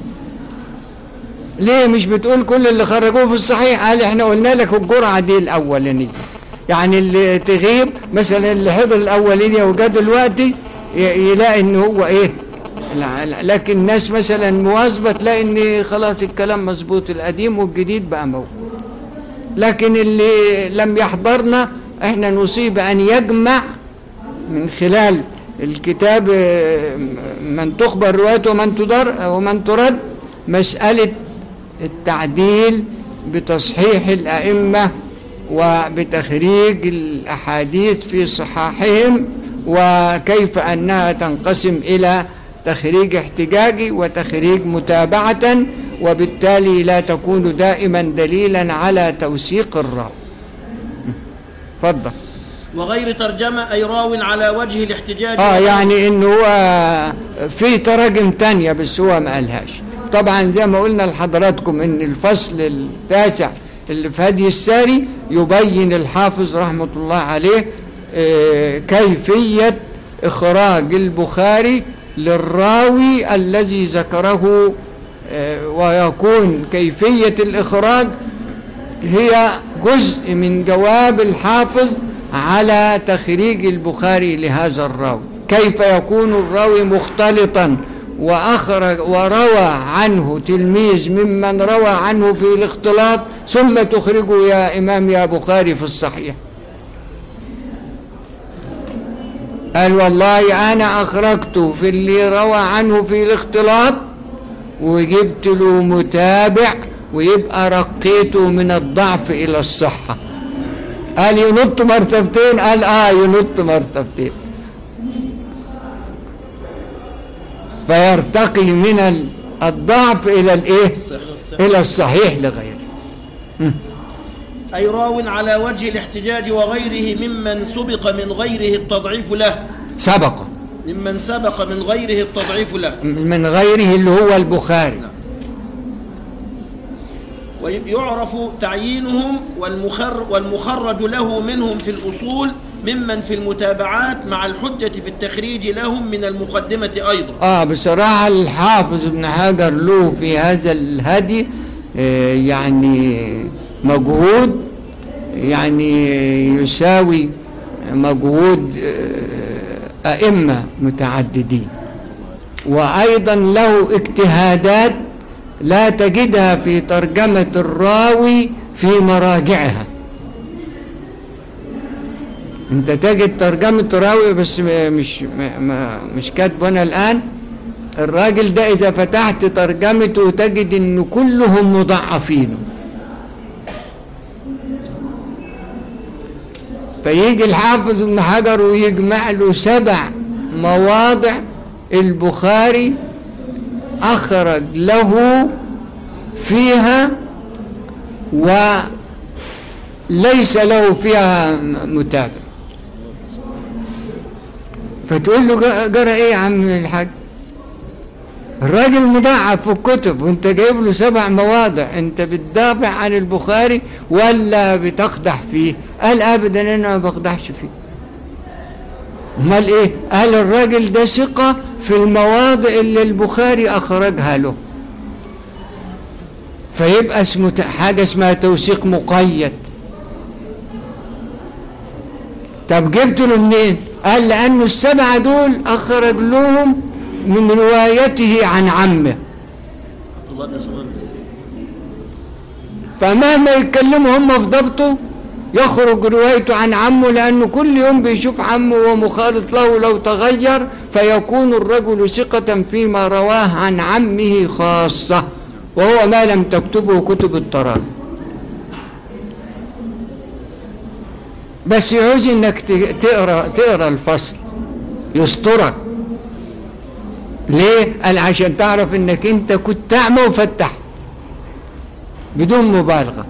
Speaker 1: ليه مش بتقول كل اللي خرجوه في الصحيح قال احنا قلنا لك الجرعة دي الاولانية يعني اللي تغيب مثلا اللي حضر الاولانية وجا دلوقتي ي- يلاقي ان هو ايه لا- لا- لكن الناس مثلا مواظبة تلاقي ان خلاص الكلام مظبوط القديم والجديد بقى موجود لكن اللي لم يحضرنا احنا نصيب ان يجمع من خلال الكتاب آه، من تخبر روايته ومن تدر ومن ترد مسألة التعديل بتصحيح الأئمة وبتخريج الأحاديث في صحاحهم وكيف أنها تنقسم إلى تخريج احتجاجي وتخريج متابعة وبالتالي لا تكون دائما دليلا على توثيق الراوي اتفضل
Speaker 2: وغير ترجمة أي راو على وجه الاحتجاج
Speaker 1: اه يعني انه هو في تراجم تانية بس هو ما قالهاش طبعا زي ما قلنا لحضراتكم ان الفصل التاسع اللي في هدي الساري يبين الحافظ رحمة الله عليه آه، كيفية إخراج البخاري للراوي الذي ذكره آه، ويكون كيفية الإخراج هي جزء من جواب الحافظ على تخريج البخاري لهذا الراوي كيف يكون الراوي مختلطا وأخرج وروى عنه تلميذ ممن روى عنه في الاختلاط ثم تخرجه يا إمام يا بخاري في الصحيح قال والله أنا أخرجته في اللي روى عنه في الاختلاط وجبت له متابع ويبقى رقيته من الضعف إلى الصحة قال ينط مرتبتين قال آه ينط مرتبتين فيرتقي من ال- الضعف إلى الإيه؟ إلى الصحيح لغيره
Speaker 2: أي راو على وجه الاحتجاج وغيره ممن سبق من غيره التضعيف له
Speaker 1: سبق
Speaker 2: ممن سبق من غيره التضعيف له
Speaker 1: من غيره اللي هو البخاري
Speaker 2: ويعرف تعيينهم والمخر والمخرج له منهم في الأصول ممن في المتابعات مع الحجة في التخريج لهم من المقدمة أيضا
Speaker 1: آه بصراحة الحافظ ابن حجر له في هذا الهدي آه، يعني مجهود يعني يساوي مجهود آه، أئمة متعددين وأيضا له اجتهادات لا تجدها في ترجمة الراوي في مراجعها انت تجد ترجمة راوي بس م- مش م- م- مش كاتبه انا الان الراجل ده اذا فتحت ترجمته تجد ان كلهم مضعفين فيجي الحافظ ابن حجر ويجمع له سبع مواضع البخاري اخرج له فيها وليس له فيها م- متابع فتقول له جا- جرى ايه يا عم الحاج الراجل مضاعف في الكتب وانت جايب له سبع مواضع انت بتدافع عن البخاري ولا بتقدح فيه قال ابدا انا ما بقدحش فيه امال ايه قال الراجل ده ثقة في المواضع اللي البخاري اخرجها له فيبقى اسمه ت- حاجة اسمها توثيق مقيد طب جبت له منين قال لانه السبعة دول اخرج لهم من روايته عن عمه
Speaker 2: عبد الله بن سلمان المسيحي.
Speaker 1: فمهما يتكلموا هم في ضبطه يخرج روايته عن عمه لأنه كل يوم بيشوف عمه ومخالط له لو تغير فيكون الرجل ثقة فيما رواه عن عمه خاصة وهو ما لم تكتبه كتب التراجم بس يعوز انك ت- تقرا تقرا الفصل يسترك ليه؟ قال عشان تعرف انك انت كنت اعمى وفتحت بدون مبالغة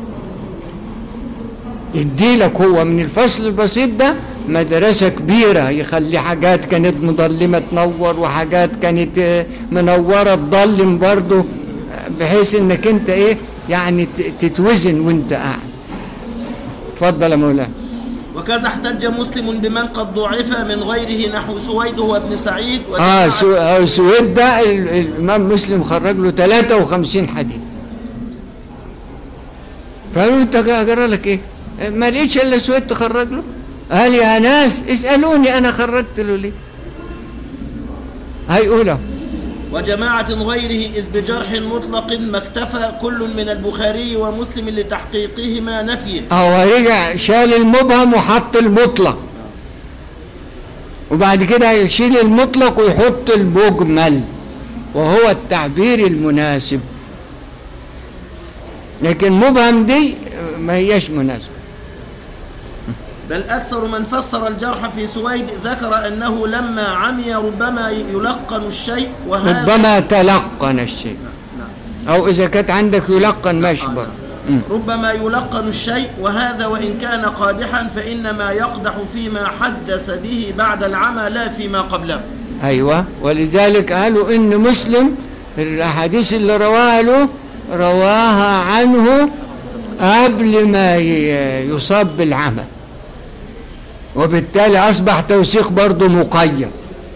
Speaker 1: يديلك هو من الفصل البسيط ده مدرسة كبيرة يخلي حاجات كانت مظلمة تنور وحاجات كانت آه، منورة تضلم برضه آه، بحيث انك انت ايه يعني ت- تتوزن وانت قاعد اتفضل يا مولانا
Speaker 2: وكذا احتج مسلم بمن قد ضعف من غيره نحو سويد هو ابن سعيد
Speaker 1: اه
Speaker 2: وجماعة-
Speaker 1: سو- آه، سويد ده ال- الامام مسلم خرج له 53 حديث فقالوا انت جا- جرى لك ايه ما لقيتش الا سويد تخرج له قال يا ناس اسالوني انا خرجت له ليه هيقولوا
Speaker 2: وجماعة غيره إذ بجرح مطلق ما اكتفى كل من البخاري ومسلم لتحقيقهما نفيه
Speaker 1: هو رجع شال المبهم وحط المطلق وبعد كده يشيل المطلق ويحط المجمل وهو التعبير المناسب لكن مبهم دي ما هيش مناسبة
Speaker 2: بل أكثر من فسر الجرح في سويد ذكر أنه لما عمي ربما يلقن الشيء وهذا
Speaker 1: ربما تلقن الشيء
Speaker 2: نعم.
Speaker 1: أو إذا كانت عندك يلقن ماشي برضه مم.
Speaker 2: ربما يلقن الشيء وهذا وإن كان قادحا فإنما يقدح فيما حدث به بعد العمى لا فيما قبله
Speaker 1: أيوة ولذلك قالوا إن مسلم الأحاديث اللي رواها له رواها عنه قبل ما ي- يصاب بالعمى وبالتالي أصبح توثيق برضه مقيد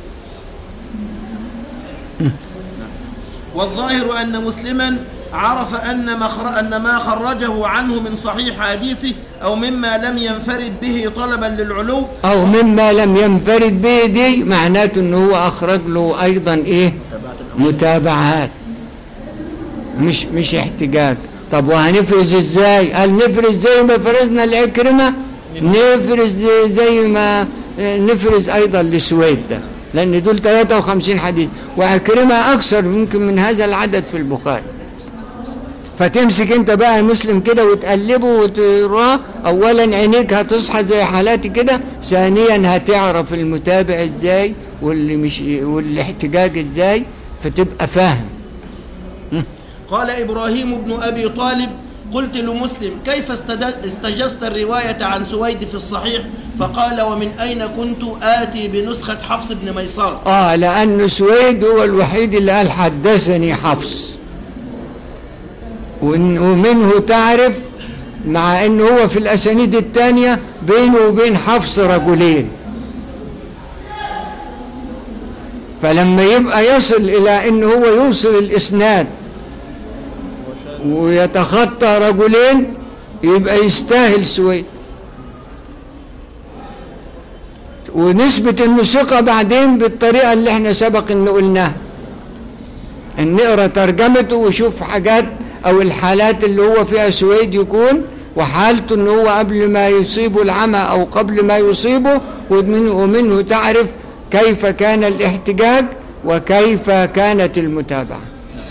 Speaker 2: والظاهر أن مسلما عرف أن ما خر- أن ما خرجه عنه من صحيح حديثه أو مما لم ينفرد به طلبا للعلو
Speaker 1: أو مما لم ينفرد به دي معناته أنه هو أخرج له أيضا إيه متابعات مش مش احتجاج طب وهنفرز ازاي قال نفرز زي ما فرزنا العكرمة نفرز زي- زي ما نفرز ايضا لسويد ده لان دول 53 حديث وعكرمة اكثر ممكن من هذا العدد في البخاري فتمسك انت بقى مسلم كده وتقلبه وتقراه اولا عينيك هتصحى زي حالاتي كده ثانيا هتعرف المتابع ازاي واللي مش والاحتجاج ازاي فتبقى فاهم
Speaker 2: قال إبراهيم بن أبي طالب قلت لمسلم كيف استد- استجزت الرواية عن سويد في الصحيح فقال ومن أين كنت آتي بنسخة حفص بن ميسار
Speaker 1: اه لأن سويد هو الوحيد اللي قال حدثني حفص وإن- ومنه تعرف مع انه هو في الاسانيد الثانيه بينه وبين حفص رجلين فلما يبقى يصل الى انه هو يوصل الاسناد ويتخطى رجلين يبقى يستاهل سويد ونثبت انه ثقه بعدين بالطريقه اللي احنا سبق ان قلناها ان نقرا ترجمته وشوف حاجات او الحالات اللي هو فيها سويد يكون وحالته ان هو قبل ما يصيبه العمى او قبل ما يصيبه ومنه, ومنه تعرف كيف كان الاحتجاج وكيف كانت المتابعه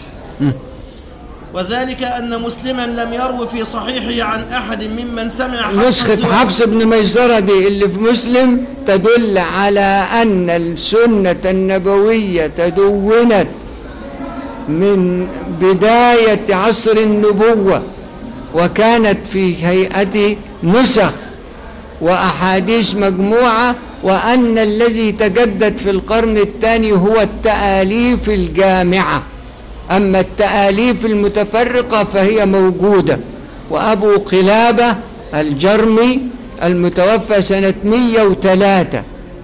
Speaker 2: وذلك أن مسلما لم يرو في صحيحه عن أحد ممن سمع حفص
Speaker 1: نسخة
Speaker 2: سوى-
Speaker 1: حفص بن ميسرة دي اللي في مسلم تدل على أن السنة النبوية تدونت من بداية عصر النبوة وكانت في هيئة نسخ وأحاديث مجموعة وأن الذي تجدد في القرن الثاني هو التآليف الجامعة أما التآليف المتفرقة فهي موجودة وأبو قلابة الجرمي المتوفى سنة 103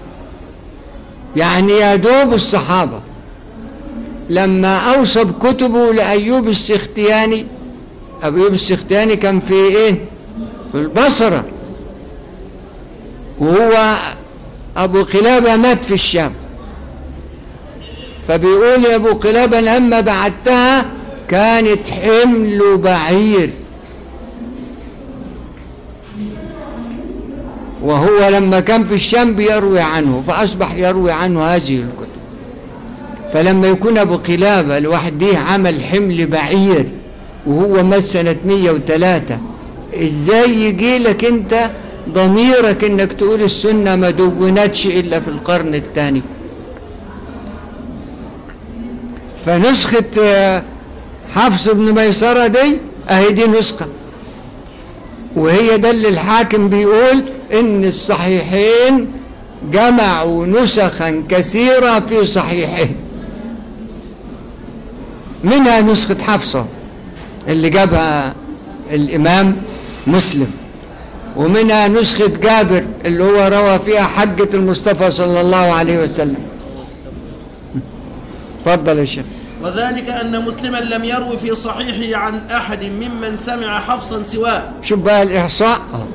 Speaker 1: يعني يا دوب الصحابة لما أوصى بكتبه لأيوب السختياني أيوب السختياني كان في إيه؟ في البصرة وهو أبو قلابة مات في الشام فبيقول يا أبو قلابة لما بعتها كانت حمل بعير وهو لما كان في الشام بيروي عنه فأصبح يروي عنه هذه الكتب فلما يكون أبو قلابة لوحده عمل حمل بعير وهو مات سنة 103 ازاي يجي لك انت ضميرك انك تقول السنة ما دونتش الا في القرن الثاني فنسخة آه، حفص بن ميسرة دي اهي دي نسخة وهي ده اللي الحاكم بيقول ان الصحيحين جمعوا نسخا كثيرة في صحيحين منها نسخة حفصة اللي جابها الإمام مسلم ومنها نسخة جابر اللي هو روى فيها حجة المصطفى صلى الله عليه وسلم اتفضل يا شيخ
Speaker 2: وذلك أن مسلما لم يرو في صحيحه عن أحد ممن سمع حفصا سواه
Speaker 1: شوف بقى الإحصاء أهو.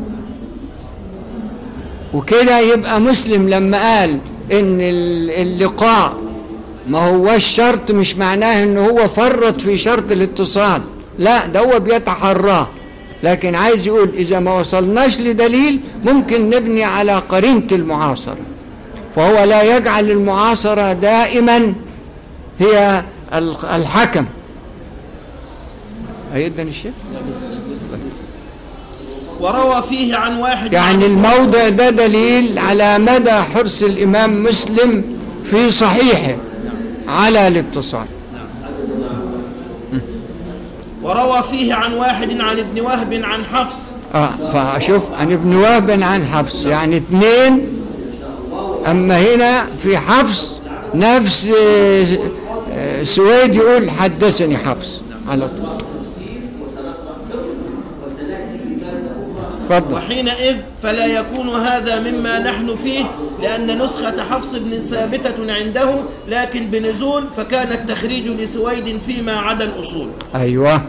Speaker 1: وكده يبقى مسلم لما قال إن ال- اللقاء ما هوش شرط مش معناه إن هو فرط في شرط الاتصال لا ده هو بيتحراه لكن عايز يقول إذا ما وصلناش لدليل ممكن نبني على قرينة المعاصرة فهو لا يجعل المعاصرة دائما هي ال- الحكم أيضا الشيخ
Speaker 2: وروى فيه عن واحد
Speaker 1: يعني
Speaker 2: عن
Speaker 1: الموضع ده دليل على مدى حرص الإمام مسلم في صحيحه على الاتصال
Speaker 2: وروى فيه عن واحد عن ابن وهب عن حفص
Speaker 1: اه فشوف عن ابن وهب عن حفص يعني اثنين اما هنا في حفص نفس آه، آه، سويد يقول حدثني حفص على طول اتفضل
Speaker 2: وحينئذ فلا يكون هذا مما نحن فيه لأن نسخة حفص بن ثابتة عنده لكن بنزول فكان التخريج لسويد فيما عدا الأصول
Speaker 1: ايوه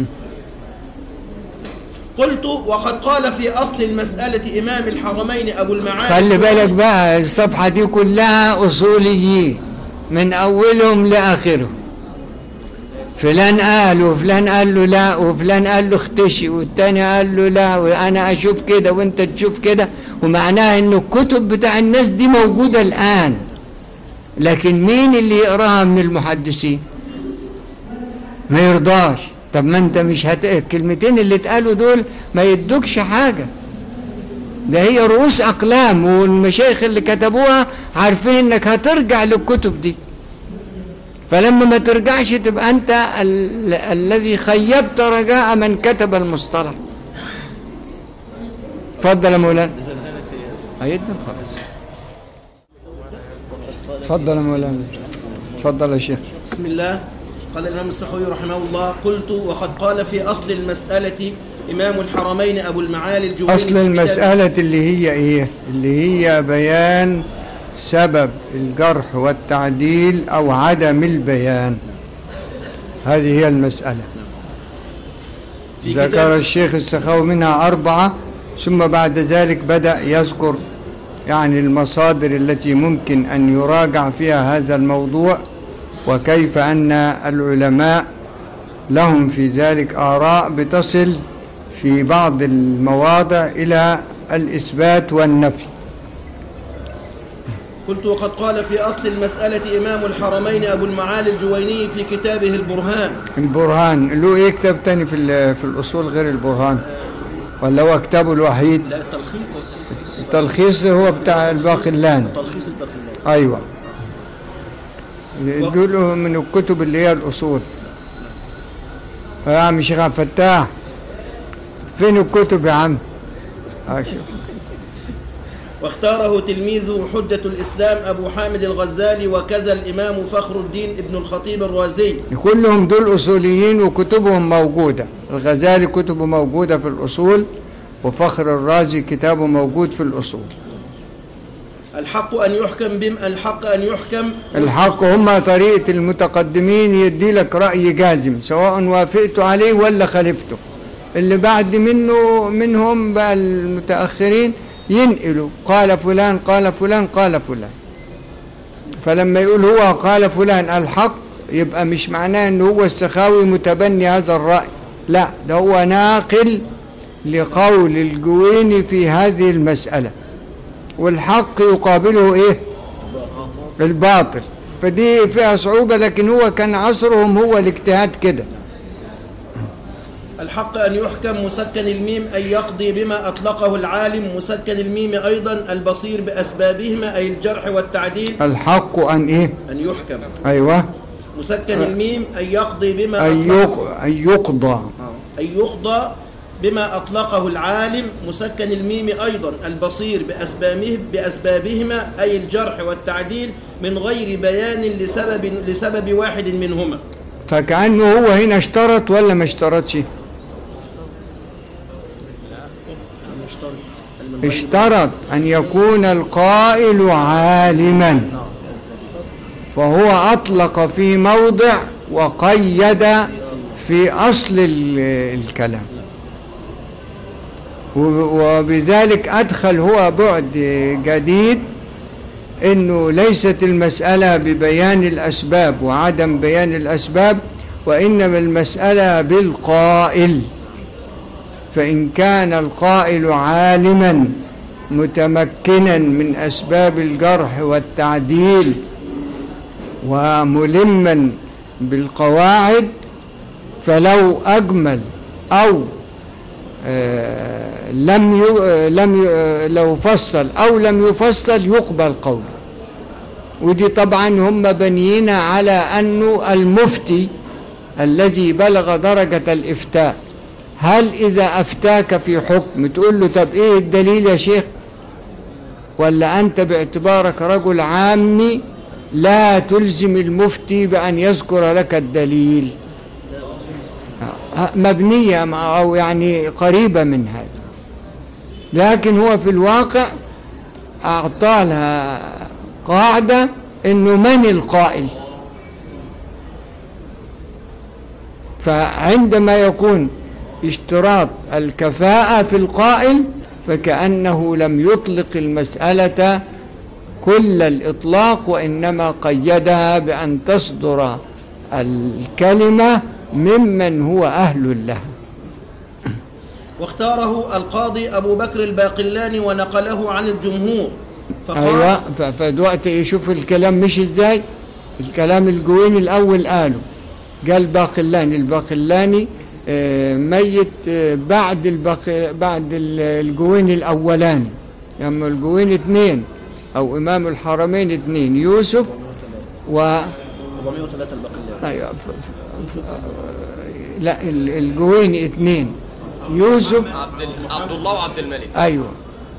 Speaker 2: قلت وقد قال في أصل المسألة إمام الحرمين أبو المعالي
Speaker 1: خلي بالك بقى الصفحة دي كلها أصوليين من أولهم لآخرهم فلان قال وفلان قال له لا وفلان قال له اختشي والتاني قال له لا وأنا أشوف كده وأنت تشوف كده ومعناها إن الكتب بتاع الناس دي موجودة الآن لكن مين اللي يقراها من المحدثين ما يرضاش طب ما انت مش هت... الكلمتين اللي اتقالوا دول ما يدوكش حاجه ده هي رؤوس اقلام والمشايخ اللي كتبوها عارفين انك هترجع للكتب دي فلما ما ترجعش تبقى انت ال... الذي خيبت رجاء من كتب المصطلح اتفضل يا مولانا هيدا خلاص اتفضل يا مولانا اتفضل يا شيخ
Speaker 2: بسم الله قال الإمام السخوي رحمه الله قلت وقد قال في أصل المسألة إمام الحرمين أبو المعالي الجويني
Speaker 1: أصل
Speaker 2: في كتابه-
Speaker 1: المسألة اللي هي إيه؟ اللي هي بيان سبب الجرح والتعديل أو عدم البيان هذه هي المسألة
Speaker 2: في
Speaker 1: ذكر
Speaker 2: كتاب
Speaker 1: الشيخ السخاوي منها أربعة ثم بعد ذلك بدأ يذكر يعني المصادر التي ممكن أن يراجع فيها هذا الموضوع وكيف أن العلماء لهم في ذلك آراء بتصل في بعض المواضع إلى الإثبات والنفي
Speaker 2: قلت وقد قال في أصل المسألة إمام الحرمين أبو المعالي الجويني في كتابه البرهان
Speaker 1: البرهان له إيه كتاب تاني في, ال- في الأصول غير البرهان ولا هو كتابه الوحيد
Speaker 2: لا التلخيص
Speaker 1: التلخيص هو بتاع الباقلاني
Speaker 2: تلخيص التلخيص
Speaker 1: ايوه دول من الكتب اللي هي الاصول يا عم شيخ عبد الفتاح فين الكتب يا عم آه، شوف.
Speaker 2: واختاره تلميذه حجة الإسلام أبو حامد الغزالي وكذا الإمام فخر الدين ابن الخطيب الرازي
Speaker 1: كلهم دول اصوليين وكتبهم موجوده الغزالي كتبه موجوده في الاصول وفخر الرازي كتابه موجود في الاصول
Speaker 2: الحق أن يحكم بم الحق أن يحكم
Speaker 1: الحق هم طريقة المتقدمين يدي لك رأي جازم سواء وافقت عليه ولا خالفته اللي بعد منه منهم بقى المتأخرين ينقلوا قال فلان قال فلان قال فلان فلما يقول هو قال فلان الحق يبقى مش معناه ان هو السخاوي متبني هذا الرأي لا ده هو ناقل لقول الجويني في هذه المسألة والحق يقابله ايه الباطل فدي فيها صعوبة لكن هو كان عصرهم هو الاجتهاد كده
Speaker 2: الحق أن يحكم مسكن الميم أن يقضي بما أطلقه العالم مسكن الميم أيضا البصير بأسبابهما أي الجرح والتعديل
Speaker 1: الحق أن إيه
Speaker 2: أن يحكم
Speaker 1: أيوة
Speaker 2: مسكن الميم أن يقضي بما
Speaker 1: أن,
Speaker 2: أطلقه
Speaker 1: يق... أن يقضى
Speaker 2: أن يقضى بما أطلقه العالم مسكن الميم أيضا البصير بأسبابه بأسبابهما أي الجرح والتعديل من غير بيان لسبب لسبب واحد منهما
Speaker 1: فكأنه هو هنا اشترط ولا ما اشترطش اشترط أن يكون القائل عالما فهو أطلق في موضع وقيد في أصل ال- الكلام و- وبذلك أدخل هو بعد جديد انه ليست المساله ببيان الاسباب وعدم بيان الاسباب وانما المساله بالقائل فان كان القائل عالما متمكنا من اسباب الجرح والتعديل وملما بالقواعد فلو اجمل او آه، لم ي... آه، لم ي... آه، لو فصل او لم يفصل يقبل قوله ودي طبعا هم بنيين على انه المفتي الذي بلغ درجة الافتاء هل اذا افتاك في حكم تقول له طب ايه الدليل يا شيخ ولا انت باعتبارك رجل عامي لا تلزم المفتي بأن يذكر لك الدليل مبنية مع- أو يعني قريبة من هذا لكن هو في الواقع أعطى لها قاعدة إنه من القائل فعندما يكون اشتراط الكفاءة في القائل فكأنه لم يطلق المسألة كل الإطلاق وإنما قيدها بأن تصدر الكلمة ممن هو أهل لها
Speaker 2: واختاره القاضي أبو بكر الباقلاني ونقله عن الجمهور فقال
Speaker 1: أيوة ف- فدلوقتي يشوف الكلام مش إزاي الكلام الجويني الأول قاله قال باقلاني الباقلاني آه، ميت آه، بعد الباق... بعد ال- الجويني الأولاني لما الجويني اثنين أو إمام الحرمين اثنين يوسف و
Speaker 2: 403 الباقلاني
Speaker 1: أيوة ف... ف... ف... لا ال- الجويني اثنين يوسف
Speaker 4: عبد ال- عبد الله وعبد الملك
Speaker 1: ايوه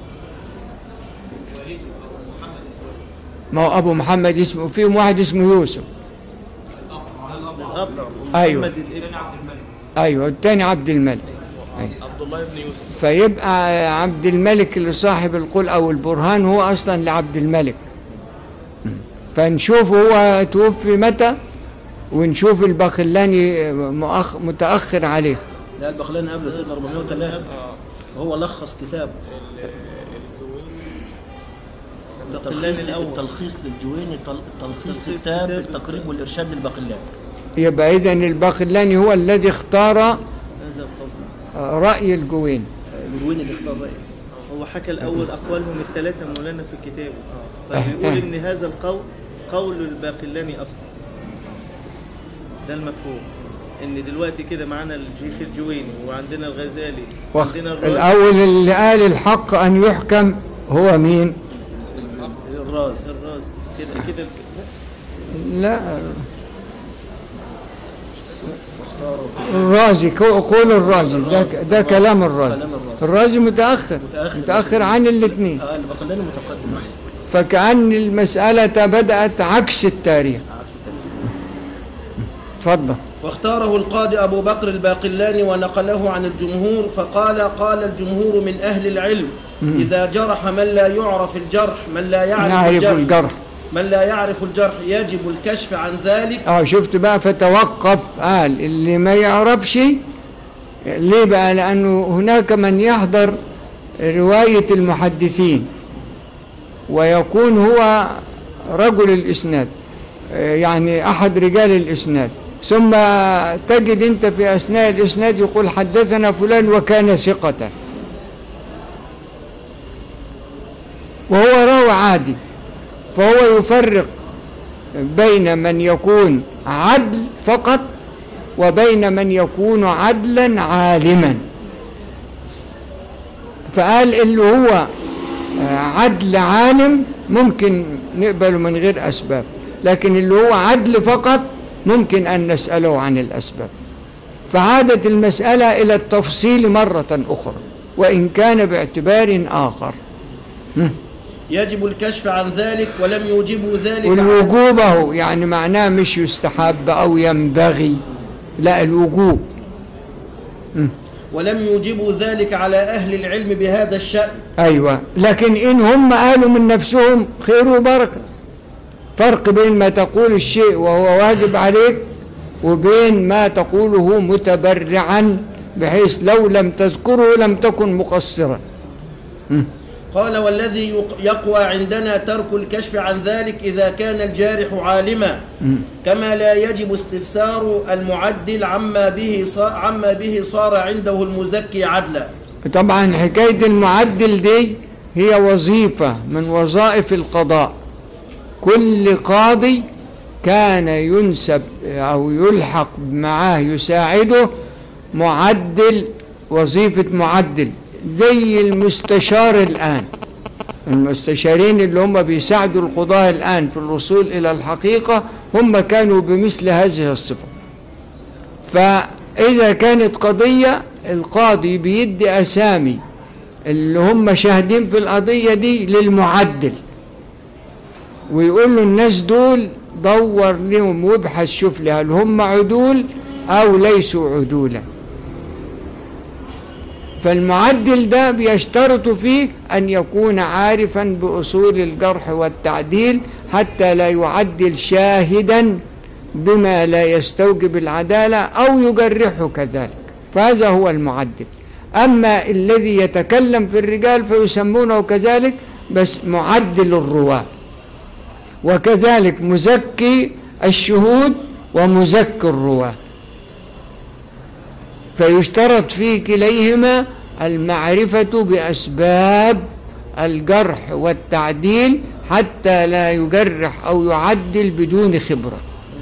Speaker 1: ما هو ابو محمد اسمه فيهم واحد اسمه يوسف
Speaker 3: الأب
Speaker 1: أيوة.
Speaker 3: محمد الابن
Speaker 1: ايوه الثاني عبد الملك
Speaker 4: عبد الله بن يوسف
Speaker 1: فيبقى عبد الملك اللي صاحب القول او البرهان هو اصلا لعبد الملك فنشوف هو توفي متى ونشوف الباقلاني مؤخ متاخر عليه
Speaker 2: لا الباقلاني قبل سنة 403 وهو لخص كتاب تلخيص
Speaker 3: الأول.
Speaker 2: التلخيص للجويني تل- تلخيص
Speaker 3: تلخيص
Speaker 2: كتاب
Speaker 3: كتاب.
Speaker 2: التقريب والإرشاد للباقلاني
Speaker 1: يبقى اذا الباقلاني هو الذي اختار
Speaker 3: هذا القول
Speaker 1: راي الجوين
Speaker 2: الجويني اللي اختار رأيه
Speaker 3: هو حكى الأول أقوالهم الثلاثة مولانا في كتابه فبيقول إن هذا القول قول الباقلاني أصلا ده المفهوم إن دلوقتي كده معانا الشيخ الجويني وعندنا الغزالي
Speaker 1: وخ...
Speaker 3: وعندنا الرازي
Speaker 1: الأول اللي قال الحق أن يحكم هو مين؟
Speaker 2: الراز
Speaker 3: الرازي كده كده الك-
Speaker 1: لا الرازي كو- قول الرازي ده, ده كلام الرازي
Speaker 2: كلام الرازي.
Speaker 1: الرازي متأخر
Speaker 2: متأخر.
Speaker 1: متأخر عن الاثنين
Speaker 2: آه الباقلاني متقدم عليه
Speaker 1: فكأن المسألة بدأت عكس التاريخ
Speaker 2: عكس التاني
Speaker 1: تفضل
Speaker 2: واختاره القاضي أبو بكر الباقلاني ونقله عن الجمهور فقال قال الجمهور من أهل العلم إذا جرح من لا يعرف الجرح من لا يعرف,
Speaker 1: نعرف
Speaker 2: الجرح
Speaker 1: الجرح
Speaker 2: من لا يعرف الجرح يجب الكشف عن ذلك
Speaker 1: اه شفت بقى فتوقف قال اللي ما يعرفش ليه بقى لأنه هناك من يحضر رواية المحدثين ويكون هو رجل الإسناد آه، يعني أحد رجال الإسناد ثم تجد أنت في أثناء الإسناد يقول حدثنا فلان وكان ثقة وهو راوي عادي فهو يفرق بين من يكون عدل فقط وبين من يكون عدلا عالما فقال اللي هو آه، عدل عالم ممكن نقبله من غير أسباب لكن اللي هو عدل فقط ممكن أن نسأله عن الأسباب فعادت المسألة إلى التفصيل مرة أخرى وإن كان باعتبار آخر
Speaker 2: يجب الكشف عن ذلك ولم يوجبوا ذلك عن
Speaker 1: والوجوب اهو يعني معناه مش يستحب أو ينبغي لا الوجوب
Speaker 2: ولم يوجبوا ذلك على أهل العلم بهذا الشأن
Speaker 1: أيوة لكن إن هم قالوا من نفسهم خير وبركة فرق بين ما تقول الشيء وهو واجب عليك وبين ما تقوله متبرعا بحيث لو لم تذكره لم تكن مقصرا
Speaker 2: قال والذي يق- يقوى عندنا ترك الكشف عن ذلك إذا كان الجارح عالما كما لا يجب استفسار المعدل عما به صا- عما به صار عنده المزكي عدلا
Speaker 1: طبعا حكاية المعدل دي هي وظيفة من وظائف القضاء كل قاضي كان ينسب أو يلحق معاه يساعده معدل وظيفة معدل زي المستشار الآن المستشارين اللي هم بيساعدوا القضاة الآن في الوصول إلى الحقيقة هم كانوا بمثل هذه الصفة فإذا كانت قضية القاضي بيدي أسامي اللي هم شاهدين في القضية دي للمعدل ويقول له الناس دول دور لهم وابحث شوف لي هل هم عدول أو ليسوا عدولا فالمعدل ده بيشترط فيه أن يكون عارفا بأصول الجرح والتعديل حتى لا يعدل شاهدا بما لا يستوجب العدالة أو يجرحه كذلك فهذا هو المعدل أما الذي يتكلم في الرجال فيسمونه كذلك بس معدل الرواة وكذلك مزكي الشهود ومزكي الرواة فيشترط في كليهما المعرفة بأسباب الجرح والتعديل حتى لا يجرح أو يعدل بدون خبرة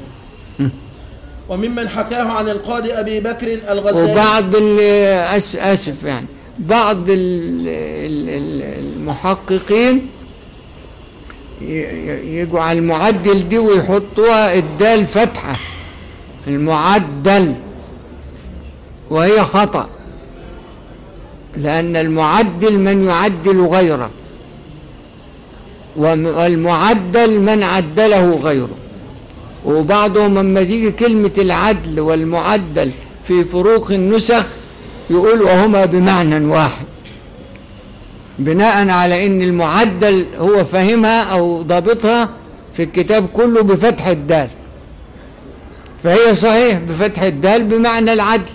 Speaker 2: وممن حكاه عن القاضي أبي بكر الغزالي
Speaker 1: وبعض ال- أس- آسف يعني بعض ال- ال- ال- المحققين ي- ي- يجوا على المعدل دي ويحطوها الدال فتحة المعدل وهي خطأ لأن المعدل من يعدل غيره وم- والمعدل من عدله غيره وبعضهم لما تيجي كلمة العدل والمعدل في فروق النسخ يقول وهما بمعنى واحد بناء على ان المعدل هو فاهمها او ضابطها في الكتاب كله بفتح الدال فهي صحيح بفتح الدال بمعنى العدل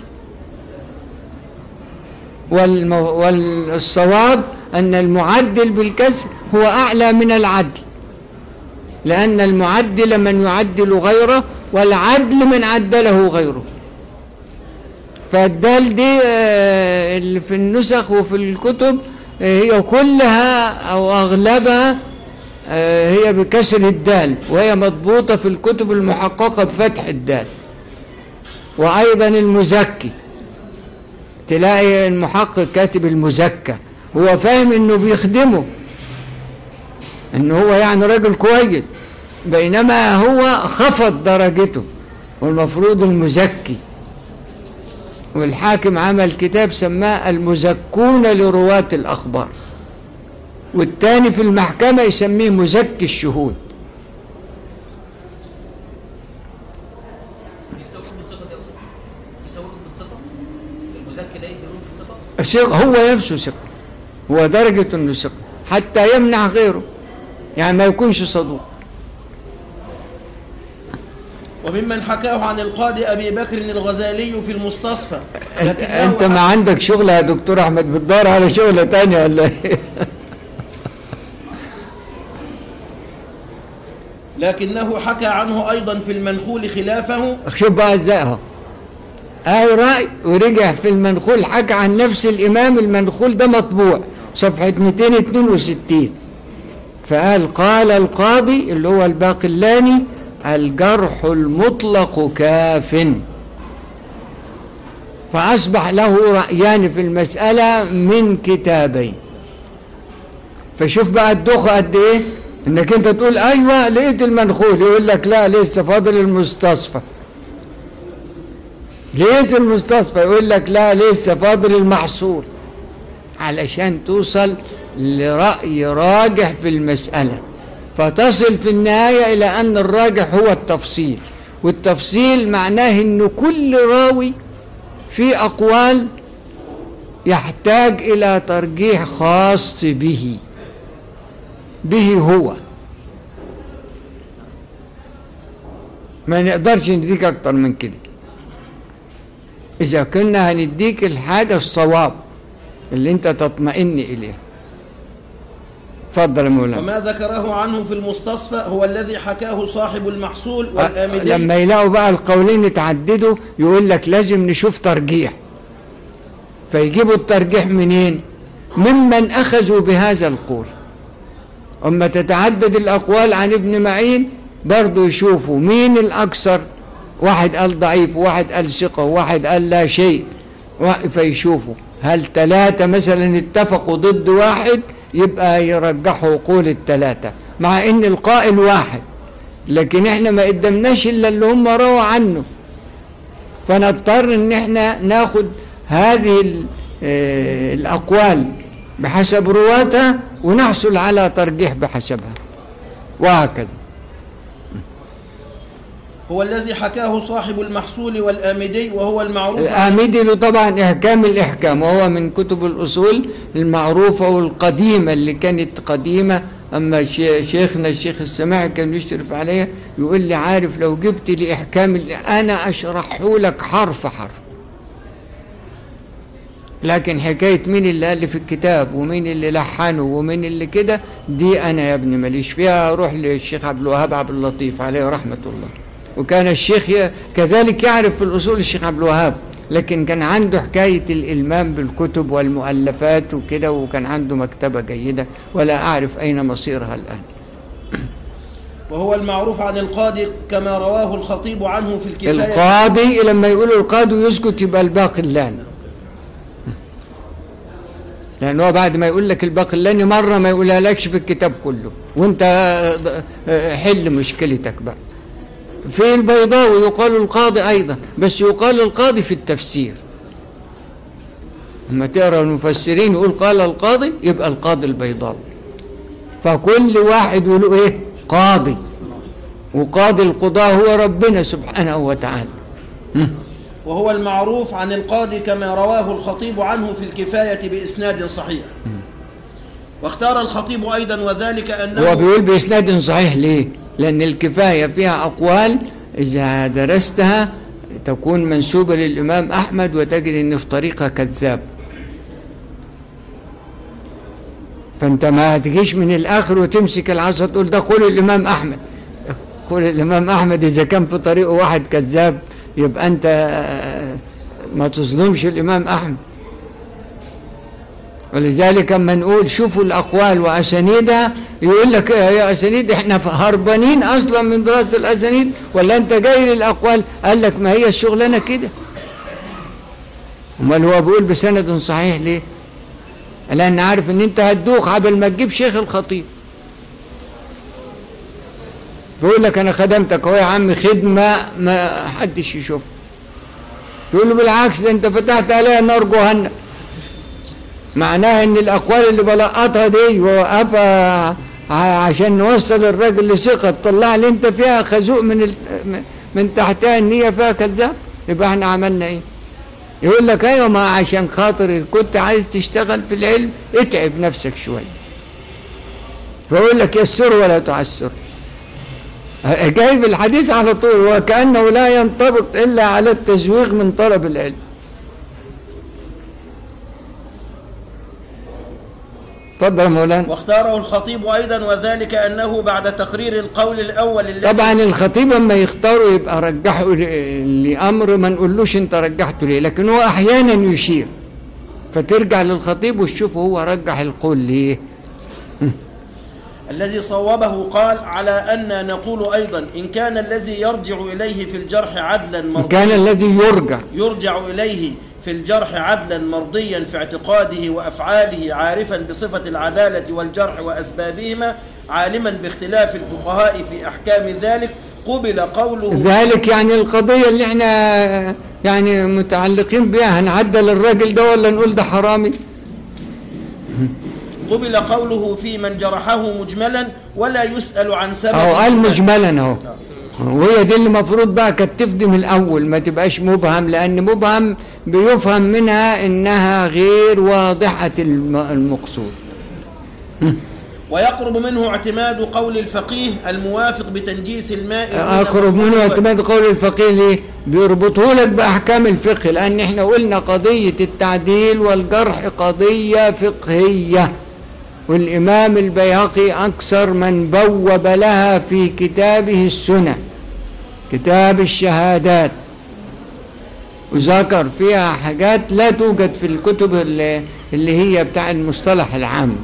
Speaker 1: والمو... والصواب ان المعدل بالكسر هو اعلى من العدل لأن المعدل من يعدل غيره والعدل من عدله غيره فالدال دي آه، اللي في النسخ وفي الكتب آه، هي كلها أو أغلبها آه، هي بكسر الدال وهي مضبوطة في الكتب المحققة بفتح الدال وأيضا المزكي تلاقي المحقق كاتب المزكى هو فاهم انه بيخدمه ان هو يعني راجل كويس بينما هو خفض درجته والمفروض المزكي والحاكم عمل كتاب سماه المزكون لرواة الأخبار والتاني في المحكمة يسميه مزكي الشهود
Speaker 5: يتساوي من ثقة يا أستاذ يساوي من ثقة المزكي ده يدي من ثقة
Speaker 1: ثقة هو نفسه ثقة هو درجة انه ثقة حتى يمنع غيره يعني ما يكونش صدوق
Speaker 2: وممن حكاه عن القاضي أبي بكر الغزالي في المستصفى
Speaker 1: انت,
Speaker 2: لكنه
Speaker 1: انت ما
Speaker 2: حك-
Speaker 1: عندك شغل يا دكتور احمد بتدور على شغلة تانية ولا ايه
Speaker 2: لكنه حكى عنه أيضا في المنخول خلافه
Speaker 1: شوف بقى ازاي اهو اي رأي ورجع في المنخول حكى عن نفس الامام المنخول ده مطبوع صفحة 262 فقال قال القاضي اللي هو الباقلاني الجرح المطلق كاف فأصبح له رأيان في المسألة من كتابين فشوف بقى الدخة قد ايه انك انت تقول ايوه لقيت المنخول يقول لك لا لسه فاضل المستصفى لقيت المستصفى يقول لك لا لسه فاضل المحصول علشان توصل لرأي راجح في المسألة فتصل في النهاية إلى أن الراجح هو التفصيل والتفصيل معناه أن كل راوي في أقوال يحتاج إلى ترجيح خاص به به هو ما نقدرش نديك أكتر من كده إذا كنا هنديك الحاجة الصواب اللي أنت تطمئن إليها اتفضل يا مولانا
Speaker 2: وما ذكره عنه في المستصفى هو الذي حكاه صاحب المحصول
Speaker 1: أ-
Speaker 2: والآمدي
Speaker 1: لما يلاقوا بقى القولين اتعددوا يقول لك لازم نشوف ترجيح فيجيبوا الترجيح منين ممن أخذوا بهذا القول أما تتعدد الأقوال عن ابن معين برضو يشوفوا مين الأكثر واحد قال ضعيف وواحد قال ثقة وواحد قال لا شيء و- فيشوفوا هل ثلاثة مثلا اتفقوا ضد واحد يبقى يرجحوا قول الثلاثة مع ان القائل واحد لكن احنا ما قدمناش الا اللي هم رووا عنه فنضطر ان احنا ناخد هذه ال- آه، الاقوال بحسب رواتها ونحصل على ترجيح بحسبها وهكذا
Speaker 2: هو الذي حكاه صاحب المحصول والآمدي وهو المعروف
Speaker 1: الآمدي له طبعا إحكام الإحكام وهو من كتب الأصول المعروفة والقديمة اللي كانت قديمة أما شي- شيخنا الشيخ السماعي كان يشرف عليها يقول لي عارف لو جبت لي إحكام ال- أنا أشرحه لك حرف حرف لكن حكاية مين اللي ألف الكتاب ومين اللي لحنه ومين اللي كده دي أنا يا ابني ماليش فيها أروح للشيخ عبد الوهاب عبد اللطيف عليه رحمة الله وكان الشيخ ي- كذلك يعرف في الأصول الشيخ عبد الوهاب لكن كان عنده حكاية الإلمام بالكتب والمؤلفات وكده وكان عنده مكتبة جيدة ولا أعرف أين مصيرها الآن
Speaker 2: وهو المعروف عن القاضي كما رواه الخطيب عنه في الكفاية
Speaker 1: القاضي لما يقولوا القاضي يسكت يبقى الباقلاني لأن هو بعد ما يقول لك الباقلاني مرة ما يقولها لكش في الكتاب كله وانت آه، آه، حل مشكلتك بقى في البيضاوي يقال القاضي أيضا بس يقال القاضي في التفسير لما تقرا المفسرين يقول قال القاضي يبقى القاضي البيضاوي فكل واحد يقول ايه قاضي وقاضي القضاء هو ربنا سبحانه وتعالى
Speaker 2: وهو المعروف عن القاضي كما رواه الخطيب عنه في الكفاية بإسناد صحيح واختار الخطيب أيضا وذلك
Speaker 1: هو
Speaker 2: أنه
Speaker 1: بيقول بإسناد صحيح ليه؟ لأن الكفاية فيها أقوال إذا درستها تكون منسوبة للإمام أحمد وتجد أن في طريقة كذاب فأنت ما تجيش من الآخر وتمسك العصا تقول ده قول الإمام أحمد قول الإمام أحمد إذا كان في طريقه واحد كذاب يبقى أنت آه، ما تظلمش الإمام أحمد ولذلك اما نقول شوفوا الاقوال واسانيدها يقول لك إيه يا اسانيد احنا هربانين اصلا من دراسه الاسانيد ولا انت جاي للاقوال قال لك ما هي الشغلانه كده امال هو بيقول بسند صحيح ليه لان عارف ان انت هتدوخ قبل ما تجيب شيخ الخطيب بيقول لك انا خدمتك اهو يا عم خدمه ما حدش يشوفها تقول له بالعكس ده انت فتحت عليها نار جهنم معناها ان الاقوال اللي بلقطها دي ووقفها ع- عشان نوصل الراجل لثقه تطلع لي انت فيها خازوق من ال... من تحتها ان هي فيها كذاب يبقى احنا عملنا ايه؟ يقول لك ايوه ما عشان خاطر كنت عايز تشتغل في العلم اتعب نفسك شويه فيقول لك يسر ولا تعسر جايب الحديث على طول وكانه لا ينطبق الا على التزويغ من طلب العلم اتفضل يا مولانا
Speaker 2: واختاره الخطيب أيضا وذلك أنه بعد تقرير القول الأول الذي
Speaker 1: طبعا الخطيب لما يختاروا يبقى رجحه ل- لامر ما نقولوش انت رجحته ليه لكن هو احيانا يشير فترجع للخطيب وتشوف هو رجح القول ليه
Speaker 2: الذي صوبه قال على أن نقول أيضا إن كان الذي يرجع إليه في الجرح عدلا
Speaker 1: إن
Speaker 2: مرضيا
Speaker 1: كان الذي يرجع
Speaker 2: يرجع إليه في الجرح عدلا مرضيا في اعتقاده وأفعاله عارفا بصفة العدالة والجرح وأسبابهما عالما باختلاف الفقهاء في أحكام ذلك قبل قوله
Speaker 1: ذلك يعني القضية اللي احنا يعني متعلقين بها هنعدل الراجل ده ولا نقول ده حرامي
Speaker 2: قبل قوله في من جرحه مجملا ولا يسأل عن سبب
Speaker 1: اهو قال مجملا اهو وهي دي اللي المفروض بقى كانت تفدي من الاول ما تبقاش مبهم لان مبهم بيفهم منها انها غير واضحة الم- المقصود
Speaker 2: ويقرب منه اعتماد قول الفقيه الموافق بتنجيس الماء دون
Speaker 1: اقرب
Speaker 2: مفهوم
Speaker 1: منه
Speaker 2: الوجه.
Speaker 1: اعتماد قول الفقيه ليه بيربطه لك باحكام الفقه لان احنا قلنا قضيه التعديل والجرح قضيه فقهيه والامام البيهقي اكثر من بوب لها في كتابه السنن كتاب الشهادات وذكر فيها حاجات لا توجد في الكتب اللي, اللي هي بتاع المصطلح العام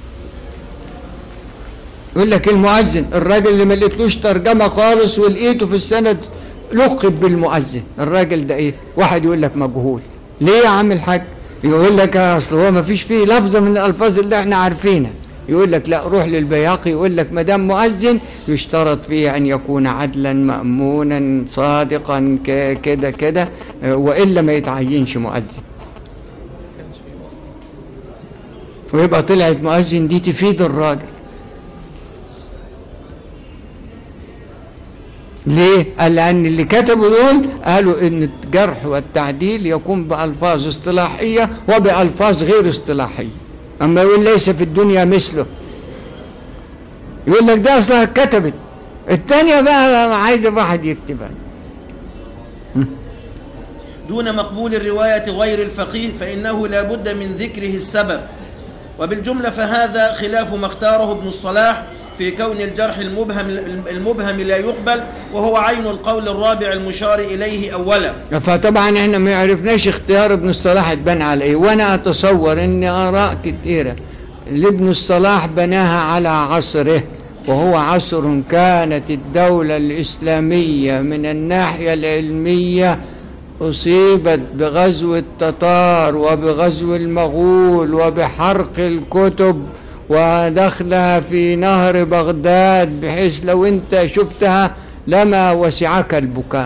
Speaker 1: يقول لك المؤذن الراجل اللي ما لقيتلوش ترجمه خالص ولقيته في السند لقب بالمؤذن الراجل ده ايه واحد يقول لك مجهول ليه يا عم الحاج يقول لك اصل هو ما فيش فيه لفظه من الالفاظ اللي احنا عارفينها يقول لك لا روح للبياقي يقول لك ما دام مؤذن يشترط فيه ان يكون عدلا مامونا صادقا ك- كده كده آه، والا ما يتعينش مؤذن ويبقى طلعت مؤذن دي تفيد الراجل ليه؟ قال لأن اللي كتبوا دول قالوا إن الجرح والتعديل يكون بألفاظ اصطلاحية وبألفاظ غير اصطلاحية أما يقول ليس في الدنيا مثله يقول لك ده أصلها اتكتبت التانية بقى عايزة واحد يكتبها
Speaker 2: دون مقبول الرواية غير الفقيه فإنه لا بد من ذكره السبب وبالجملة فهذا خلاف ما اختاره ابن الصلاح في كون الجرح المبهم المبهم لا يقبل وهو عين القول الرابع المشار إليه أولا
Speaker 1: فطبعا احنا ما عرفناش اختيار ابن الصلاح تبان على ايه وانا اتصور ان اراء كثيره لابن الصلاح بناها على عصره وهو عصر كانت الدولة الإسلامية من الناحية العلمية أصيبت بغزو التتار وبغزو المغول وبحرق الكتب ودخلها في نهر بغداد بحيث لو انت شفتها لما وسعك البكاء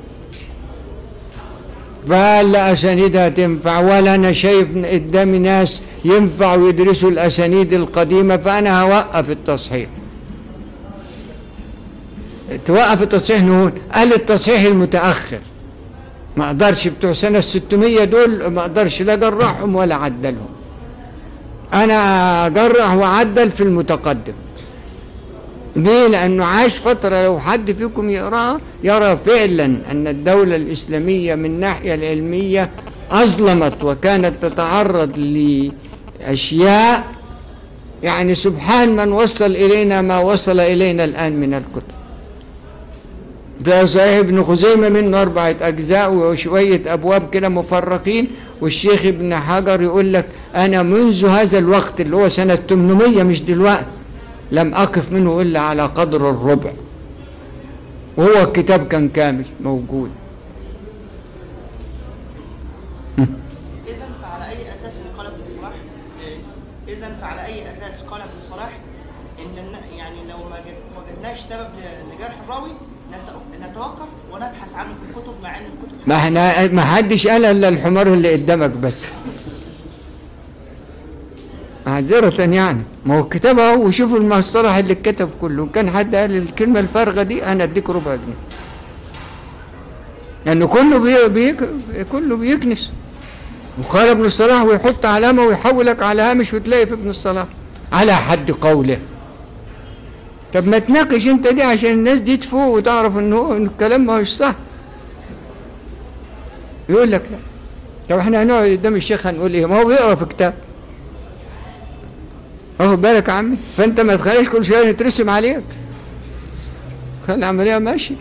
Speaker 1: فهل أسانيدها تنفع ولا أنا شايف قدامي ناس ينفعوا يدرسوا الأسانيد القديمة فأنا هوقف التصحيح توقف التصحيح نقول قال التصحيح المتأخر ما اقدرش بتوع سنة 600 دول ما اقدرش لا جرحهم ولا عدلهم انا جرح وعدل في المتقدم ليه لانه عاش فترة لو حد فيكم يقراها يرى فعلا ان الدولة الاسلامية من الناحية العلمية اظلمت وكانت تتعرض لاشياء يعني سبحان من وصل الينا ما وصل الينا الان من الكتب ده صحيح ابن خزيمة منه أربعة أجزاء وشوية أبواب كده مفرقين والشيخ ابن حجر يقول لك أنا منذ هذا الوقت اللي هو سنة 800 مش دلوقتي لم أقف منه إلا على قدر الربع وهو الكتاب كان كامل موجود
Speaker 6: إذا فعلى أي أساس قال ابن صلاح إذا فعلى أي أساس قال ابن صلاح إن الن- يعني لو ما جد- ما وجدناش سبب ل- لجرح الراوي نت- نتوقف ونبحث عنه في الكتب مع إن الكتب
Speaker 1: ما احنا ما حدش قال الا الحمار اللي قدامك بس معذرة يعني ما هو الكتاب اهو وشوفوا المصطلح اللي اتكتب كله كان حد قال الكلمة الفارغة دي انا اديك ربع جنيه لانه كله بي بيك كله بيكنس وقال ابن الصلاح ويحط علامة ويحولك على هامش وتلاقي في ابن الصلاح على حد قوله طب ما تناقش انت دي عشان الناس دي تفوق وتعرف انه إن الكلام ما هوش صح يقول لك لا طب احنا هنقعد قدام الشيخ هنقول ايه ما هو بيقرا في كتاب واخد بالك يا عمي فانت ما تخليش كل شويه يترسم عليك خلي العمليه ماشيه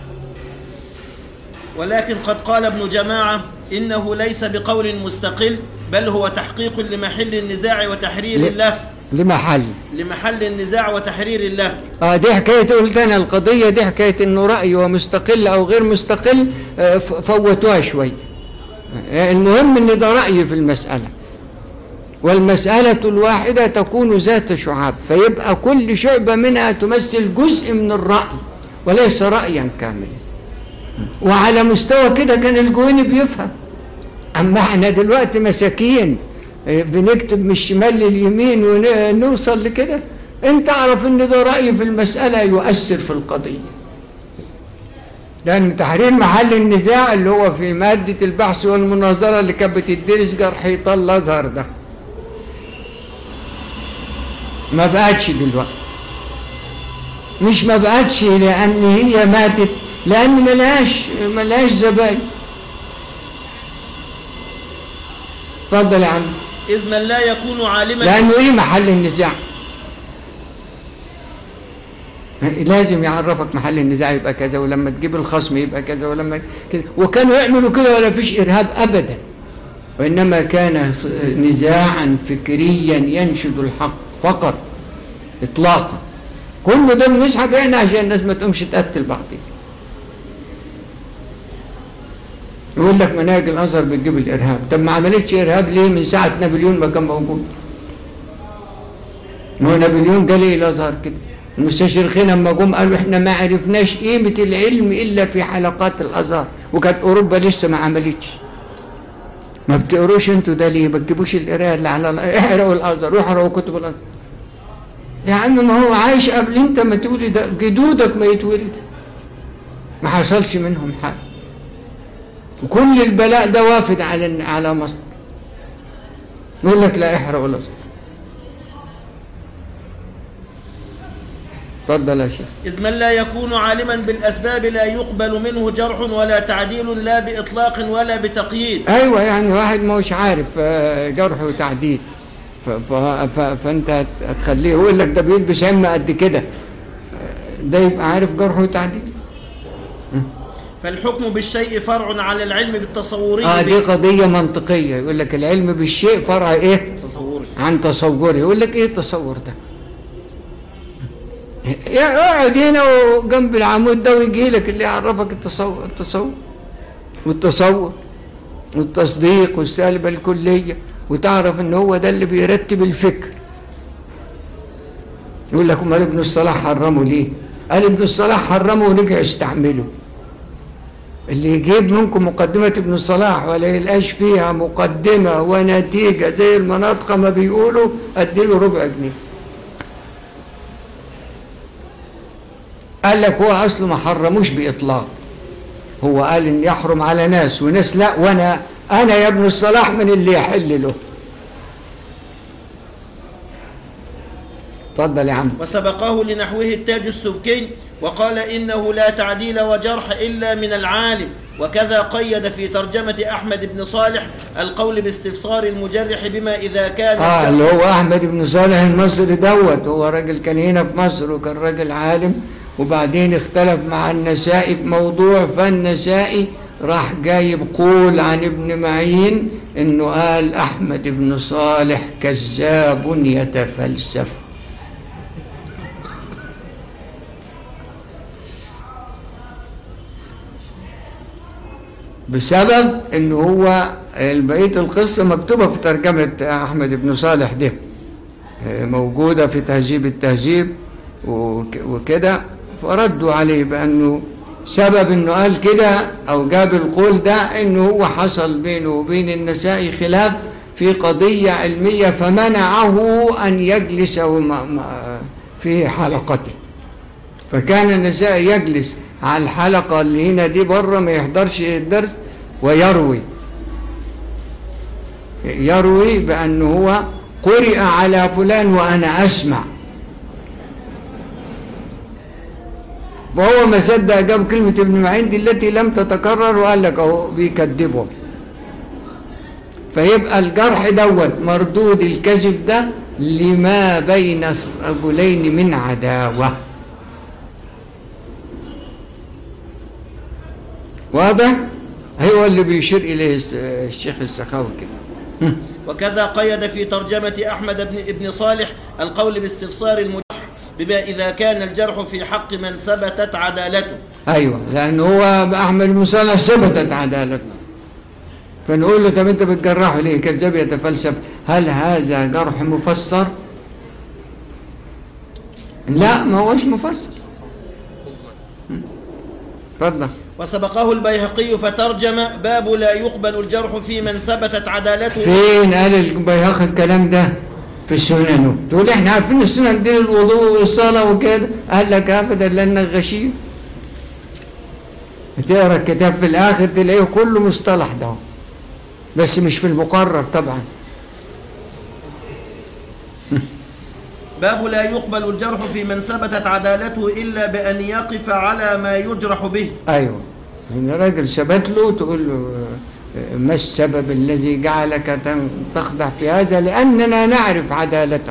Speaker 2: ولكن قد قال ابن جماعة إنه ليس بقول مستقل بل هو تحقيق لمحل النزاع وتحرير
Speaker 1: ل-
Speaker 2: الله
Speaker 1: لمحل
Speaker 2: لمحل النزاع وتحرير الله
Speaker 1: اه دي حكايه قلت انا القضيه دي حكايه انه راي ومستقل او غير مستقل آه، ف- فوتوها شويه آه، المهم ان ده راي في المساله والمساله الواحده تكون ذات شعاب فيبقى كل شعبه منها تمثل جزء من الراي وليس رايا كاملا وعلى مستوى كده كان الجويني بيفهم اما احنا دلوقتي مساكين آه، بنكتب من الشمال لليمين ونوصل لكده انت اعرف ان ده راي في المساله يؤثر في القضيه لان تحرير محل النزاع اللي هو في ماده البحث والمناظره اللي كانت بتدرس جرح يطال الازهر ده ما بقتش دلوقتي مش ما بقتش لان هي ماتت لان ملهاش ملهاش زباين اتفضل يا عم
Speaker 2: إذ من لا يكون عالما
Speaker 1: لانه ايه محل النزاع لازم يعرفك محل النزاع يبقى كذا ولما تجيب الخصم يبقى كذا ولما كذا وكانوا يعملوا كده ولا فيش ارهاب ابدا وانما كان نزاعا فكريا ينشد الحق فقط اطلاقا كل ده بنسحب هنا عشان الناس ما تقومش تقتل بعضها يقول لك مناهج الازهر بتجيب الارهاب طب ما عملتش ارهاب ليه من ساعه نابليون ما كان موجود ما هو نابليون قال ايه الازهر كده المستشرقين لما جم قالوا احنا ما عرفناش قيمه العلم الا في حلقات الازهر وكانت اوروبا لسه ما عملتش ما بتقروش انتوا ده ليه ما تجيبوش القرايه اللي على ال- اقرأوا الازهر واقرأوا كتب الازهر يا عم ما هو عايش قبل انت ما تولد جدودك ما يتولد ما حصلش منهم حاجة وكل البلاء ده وافد على على مصر يقول لك لا احرق ولا صح اتفضل يا شيخ
Speaker 2: إذ من لا يكون عالما بالأسباب لا يقبل منه جرح ولا تعديل لا بإطلاق ولا بتقييد
Speaker 1: ايوه يعني واحد ما هوش عارف آه، جرح وتعديل ف- ف- ف- فانت هت- هتخليه يقول لك ده بيلبس عمه قد كده آه، ده يبقى عارف جرح وتعديل
Speaker 2: فالحكم بالشيء فرع على العلم بالتصوري
Speaker 1: اه دي
Speaker 2: به.
Speaker 1: قضيه منطقيه يقول لك العلم بالشيء فرع ايه
Speaker 2: تصوري
Speaker 1: عن تصوره يقول لك ايه التصور ده يقعد هنا وجنب العمود ده ويجي لك اللي يعرفك التصور التصور والتصور والتصديق والسالبة الكلية وتعرف ان هو ده اللي بيرتب الفكر يقول لك امال ابن الصلاح حرمه ليه قال ابن الصلاح حرمه ورجع استعمله اللي يجيب منكم مقدمة ابن الصلاح ولا يلقاش فيها مقدمة ونتيجة زي المناطق ما بيقولوا اديله ربع جنيه قال لك هو اصله ما حرموش باطلاق هو قال ان يحرم على ناس وناس لا وانا انا يا ابن الصلاح من اللي يحل له اتفضل يا عم
Speaker 2: وسبقه لنحوه التاج السبكي وقال إنه لا تعديل وجرح إلا من العالم وكذا قيد في ترجمة أحمد بن صالح القول باستفسار المجرح بما إذا كان
Speaker 1: اه اللي هو احمد بن صالح المصري دوت هو راجل كان هنا في مصر وكان راجل عالم وبعدين اختلف مع النسائي في موضوع فالنسائي راح جايب قول عن ابن معين انه قال احمد بن صالح كذاب يتفلسف بسبب ان هو بقيه القصه مكتوبه في ترجمه احمد بن صالح ده موجوده في تهذيب التهذيب وك- وكده فردوا عليه بانه سبب انه قال كده او جاب القول ده انه هو حصل بينه وبين النسائي خلاف في قضيه علميه فمنعه ان يجلس وما- ما- في حلقته فكان النسائي يجلس على الحلقة اللي هنا دي بره ما يحضرش الدرس ويروي يروي بأنه هو قرئ على فلان وأنا أسمع فهو ما صدق جاب كلمة ابن معين دي التي لم تتكرر وقال لك أهو بيكذبه فيبقى الجرح دوت مردود الكذب ده لما بين رجلين من عداوه واضح هو اللي بيشير اليه الس- الشيخ السخاوي كده
Speaker 2: وكذا قيد في ترجمة أحمد بن ابن صالح القول باستفسار المجرح بما إذا كان الجرح في حق من ثبتت عدالته
Speaker 1: ايوه لان هو احمد بن صالح ثبتت عدالته فنقول له طب انت بتجرحه ليه كذاب يتفلسف هل هذا جرح مفسر لا ما هوش مفسر اتفضل
Speaker 2: وسبقه البيهقي فترجم باب لا يقبل الجرح في من ثبتت عدالته
Speaker 1: فين قال البيهقي الكلام ده في سننه تقول احنا عارفين السنن دي الوضوء والصلاه وكده قال لك ابدا لانك غشيم تقرا الكتاب في الاخر تلاقيه كله مصطلح ده بس مش في المقرر طبعا
Speaker 2: باب لا يقبل الجرح في من ثبتت عدالته إلا بأن يقف على ما يجرح به
Speaker 1: ايوه ان راجل ثبت له تقول له آه، ما السبب الذي جعلك تن- تخضع في هذا لاننا نعرف عدالته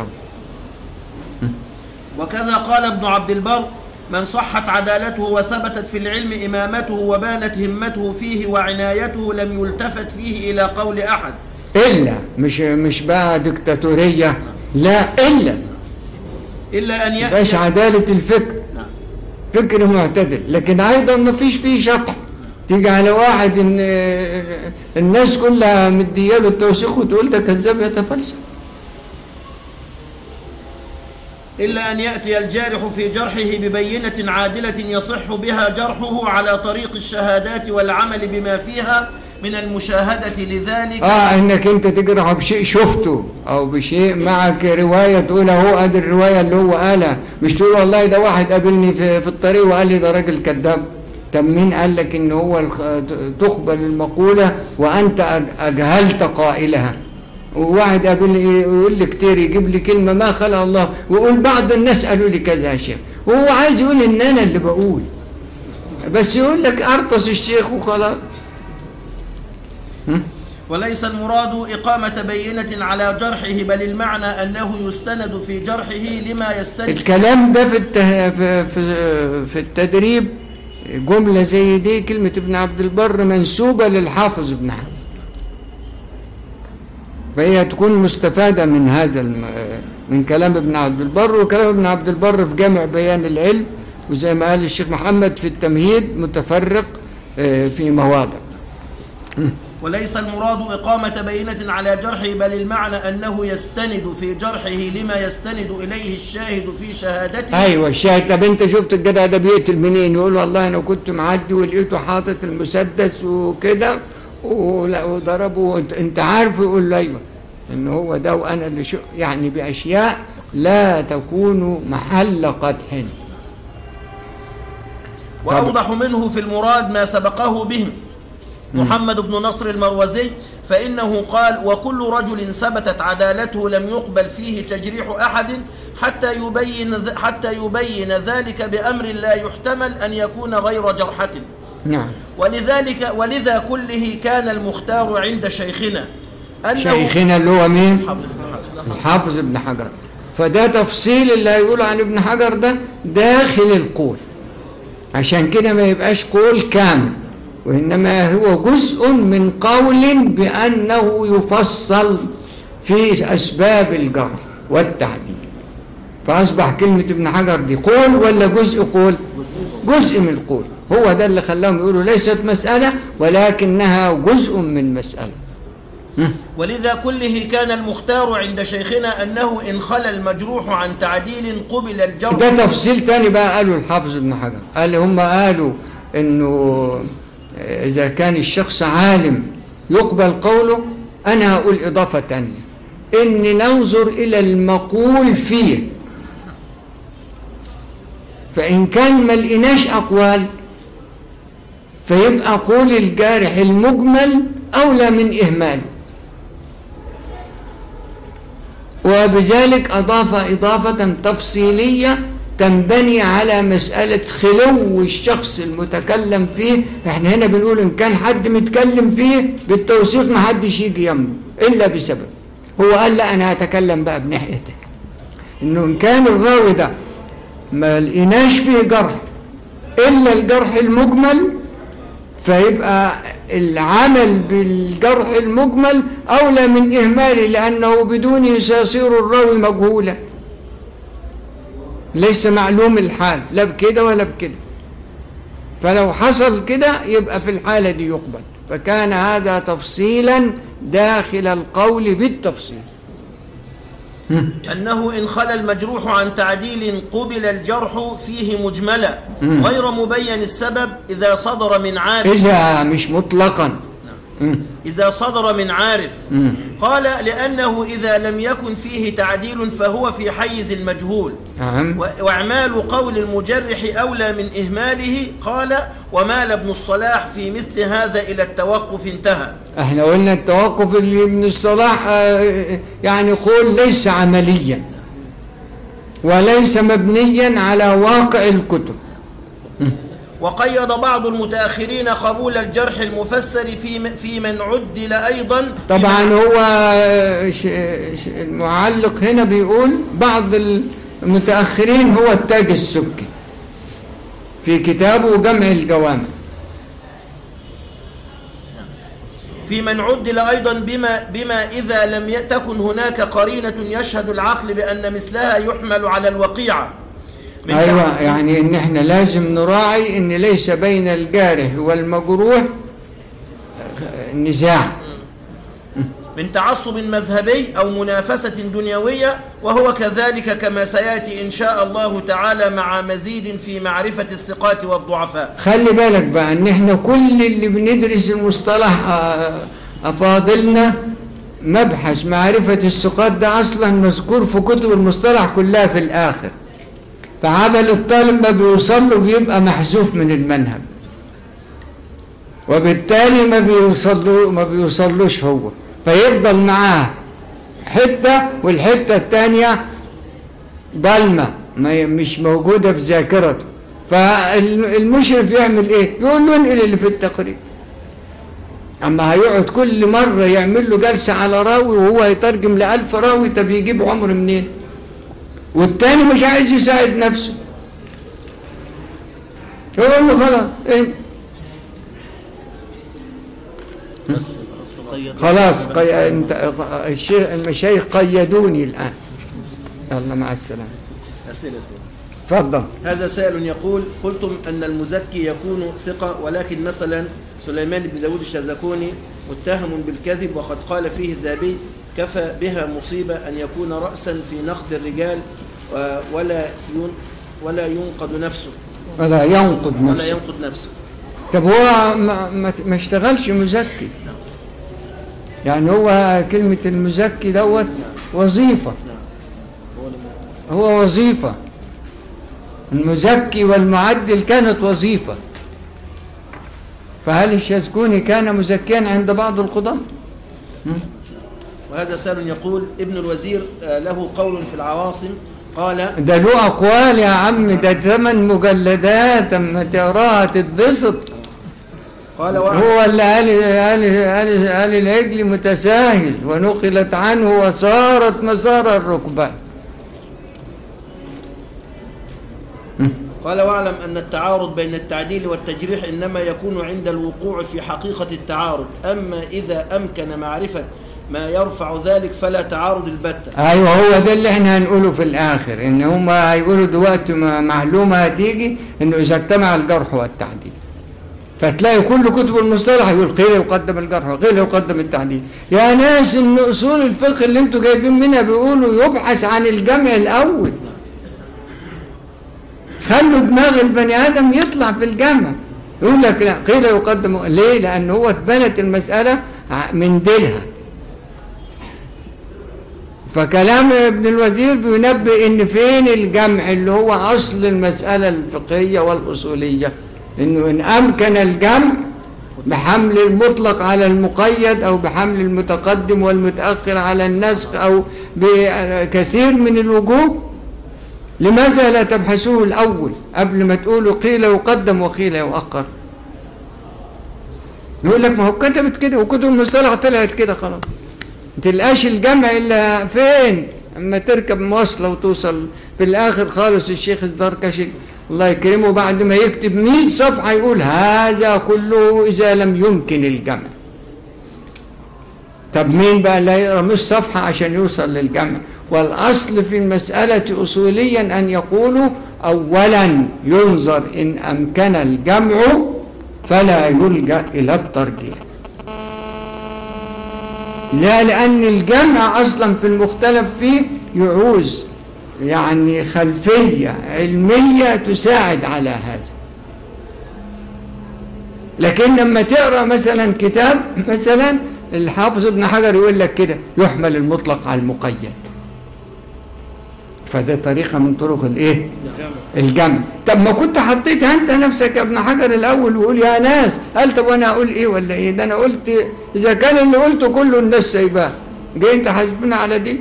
Speaker 2: وكذا قال ابن عبد البر من صحت عدالته وثبتت في العلم إمامته وبانت همته فيه وعنايته لم يلتفت فيه إلى قول أحد
Speaker 1: الا مش مش بقى دكتاتوريه لا الا
Speaker 2: إلا أن
Speaker 1: مبقاش
Speaker 2: يأتي
Speaker 1: عدالة الفكر فكر معتدل لكن أيضا ما فيش فيه شطح تيجي على واحد إن الناس كلها مدياله التوثيق وتقول ده كذاب يتفلسف
Speaker 2: إلا أن يأتي الجارح في جرحه ببينة عادلة يصح بها جرحه على طريق الشهادات والعمل بما فيها من المشاهدة لذلك
Speaker 1: اه انك انت تجرح بشيء شفته او بشيء معك روايه تقول اهو ادي الروايه اللي هو قالها مش تقول والله ده واحد قابلني في, في الطريق وقال لي ده راجل كذاب طب مين قال لك ان هو الخ- تقبل المقولة وانت أج- اجهلت قائلها وواحد يقول لي يقول لي كتير يجيب لي كلمة ما خلق الله ويقول بعض الناس قالوا لي كذا يا شيخ وهو عايز يقول ان انا اللي بقول بس يقول لك ارقص الشيخ وخلاص
Speaker 2: وليس المراد إقامة بينة على جرحه بل المعنى أنه يستند في جرحه لما يستند
Speaker 1: الكلام ده في الته... في في في التدريب جملة زي دي كلمة ابن عبد البر منسوبة للحافظ ابن حجر فهي تكون مستفادة من هذا الم... من كلام ابن عبد البر وكلام ابن عبد البر في جامع بيان العلم وزي ما قال الشيخ محمد في التمهيد متفرق آه، في مواضع
Speaker 2: وليس المراد إقامة بينة على جرحه بل المعنى أنه يستند في جرحه لما يستند إليه الشاهد في شهادته
Speaker 1: ايوه الشاهد طب انت شفت الجدع ده بيقتل منين يقول والله انا كنت معدي ولقيته حاطط المسدس وكده ولا- وضربه وانت انت عارف يقول له ايوه ان هو ده وانا اللي شو يعني باشياء لا تكون محل قدح
Speaker 2: وأوضح منه في المراد ما سبقه به محمد بن نصر المروزي فإنه قال وكل رجل ثبتت عدالته لم يقبل فيه تجريح أحد حتى يبين ذ- حتى يبين ذلك بأمر لا يحتمل أن يكون غير جرحة
Speaker 1: نعم
Speaker 2: ولذلك ولذا كله كان المختار عند شيخنا أنه
Speaker 1: شيخنا اللي هو مين
Speaker 2: حافظ بن حجر.
Speaker 1: الحافظ ابن حجر فده تفصيل اللي هيقوله عن ابن حجر ده داخل القول عشان كده ما يبقاش قول كامل وإنما هو جزء من قول بأنه يفصل في أسباب الجرح والتعديل فأصبح كلمة ابن حجر دي قول ولا جزء قول جزء من القول هو ده اللي خلاهم يقولوا ليست مسألة ولكنها جزء من مسألة
Speaker 2: ولذا كله كان المختار عند شيخنا أنه إن خلا المجروح عن تعديل قبل الجرح
Speaker 1: ده تفصيل تاني بقى قالوا الحافظ ابن حجر قال هم قالوا انه اذا كان الشخص عالم يقبل قوله انا هقول اضافه تانية ان ننظر الى المقول فيه فان كان ما لقيناش اقوال فيبقى قول الجارح المجمل اولى من اهماله وبذلك أضاف إضافة تفصيلية تنبني على مسألة خلو الشخص المتكلم فيه احنا هنا بنقول إن كان حد متكلم فيه بالتوثيق ما حدش يجي يمه إلا بسبب هو قال لا أنا هتكلم بقى بناحية إنه إن كان الراوي ده ما لقيناش فيه جرح إلا الجرح المجمل فيبقى العمل بالجرح المجمل أولى من إهماله لأنه بدونه سيصير الراوي مجهولا ليس معلوم الحال لا بكده ولا بكده فلو حصل كده يبقى في الحالة دي يقبل فكان هذا تفصيلا داخل القول بالتفصيل
Speaker 2: أنه إن خلا المجروح عن تعديل قبل الجرح فيه مجملا غير مبين السبب إذا صدر من عارف
Speaker 1: إذا مش مطلقا مم.
Speaker 2: إذا صدر من عارف
Speaker 1: مم.
Speaker 2: قال لأنه إذا لم يكن فيه تعديل فهو في حيز المجهول
Speaker 1: نعم
Speaker 2: و- وإعمال قول المجرح أولى من إهماله قال ومال ابن الصلاح في مثل هذا إلى التوقف انتهى
Speaker 1: احنا قلنا التوقف اللي ابن الصلاح آه، يعني قول ليس عمليا وليس مبنيا على واقع الكتب
Speaker 2: وقيد بعض المتأخرين قبول الجرح المفسر في في من عدل أيضا
Speaker 1: طبعا
Speaker 2: بما-
Speaker 1: هو آه، ش- ش- المعلق هنا بيقول بعض المتأخرين هو التاج السبكي في كتابه جمع الجوامع
Speaker 2: في من عدل أيضا بما بما إذا لم ي- تكن هناك قرينة يشهد العقل بأن مثلها يحمل على الوقيعة من
Speaker 1: ايوه
Speaker 2: تع-
Speaker 1: يعني ان احنا لازم نراعي ان ليس بين الجارح والمجروح آه، نزاع
Speaker 2: من تعصب مذهبي أو منافسة دنيوية وهو كذلك كما سيأتي إن شاء الله تعالى مع مزيد في معرفة الثقات والضعفاء
Speaker 1: خلي بالك بقى ان احنا كل اللي بندرس المصطلح آه، افاضلنا مبحث معرفة الثقات ده اصلا مذكور في كتب المصطلح كلها في الاخر فعمل الطالب ما بيوصل له بيبقى محذوف من المنهج وبالتالي ما بيوصلوا ما بيوصلوش هو فيفضل معاه حتة والحتة التانية ضلمة ما ي- مش موجودة في ذاكرته فالمشرف يعمل ايه يقول له انقل اللي في التقرير اما هيقعد كل مرة يعمل له جلسة على راوي وهو يترجم لألف راوي طب يجيب عمر منين والتاني مش عايز يساعد نفسه يقول له خلاص إيه؟
Speaker 3: بس قيد
Speaker 1: خلاص قي... انت الشيخ المشايخ قيدوني الآن يلا مع السلامة
Speaker 2: أسئلة أسئلة
Speaker 1: تفضل
Speaker 2: هذا سائل يقول قلتم أن المزكي يكون ثقة ولكن مثلا سليمان بن داود الشاذكوني متهم بالكذب وقد قال فيه الذهبي كفى بها مصيبة أن يكون رأسا في نقد الرجال و- ولا ين ولا ينقد نفسه
Speaker 1: ولا ينقض
Speaker 2: ولا
Speaker 1: نفسه
Speaker 2: ينقد نفسه
Speaker 1: طب هو ما, ما, ما اشتغلش مزكي يعني هو كلمة المزكي دوت وظيفة
Speaker 2: هو اللي-
Speaker 1: هو وظيفة المزكي والمعدل كانت وظيفة فهل الشاذكوني كان مزكيا عند بعض القضاة؟
Speaker 2: وهذا سائل يقول ابن الوزير آه، له قول في العواصم قال
Speaker 1: ده له أقوال يا عم ده ثمان مجلدات أما تقراها تتبسط
Speaker 2: قال وعد
Speaker 1: هو اللي قال قال قال قال العجل متساهل ونقلت عنه وصارت مسار الركبان
Speaker 2: قال واعلم أن التعارض بين التعديل والتجريح إنما يكون عند الوقوع في حقيقة التعارض أما إذا أمكن معرفة ما يرفع ذلك فلا تعارض البتة
Speaker 1: ايوه هو ده اللي احنا هنقوله في الاخر ان هم هيقولوا دلوقتي ما- معلومه هتيجي انه اذا اجتمع الجرح والتعديل فتلاقي كل كتب المصطلح يقول قيل يقدم الجرح وقيل يقدم التعديل يا ناس ان اصول الفقه اللي انتوا جايبين منها بيقولوا يبحث عن الجمع الاول خلوا دماغ البني ادم يطلع في الجمع يقول لك لا قيل يقدم ليه لان هو اتبنت المساله ع- من ديلها فكلام ابن الوزير بينبه ان فين الجمع اللي هو اصل المساله الفقهيه والاصوليه انه ان امكن الجمع بحمل المطلق على المقيد او بحمل المتقدم والمتاخر على النسخ او بكثير من الوجوه لماذا لا تبحثوه الاول قبل ما تقولوا قيل يقدم وقيل يؤخر يقول لك ما هو كتبت كده وكتب المصطلح طلعت كده خلاص ما تلقاش الجمع الا فين اما تركب مواصله وتوصل في الاخر خالص الشيخ الزركشي الله يكرمه بعد ما يكتب 100 صفحه يقول هذا كله اذا لم يمكن الجمع طب مين بقى لا يقرا مش صفحه عشان يوصل للجمع والاصل في المساله اصوليا ان يقولوا اولا ينظر ان امكن الجمع فلا يلجا الى الترجيح لا لأن الجمع أصلا في المختلف فيه يعوز يعني خلفية علمية تساعد على هذا لكن لما تقرأ مثلا كتاب مثلا الحافظ ابن حجر يقول لك كده يحمل المطلق على المقيد فده طريقة من طرق الايه الجمع طب ما كنت حطيتها انت نفسك يا ابن حجر الاول وقول يا ناس قال طب وانا اقول ايه ولا ايه ده انا قلت اذا كان اللي قلته كله الناس سايباه جاي انت حاسبنا على دي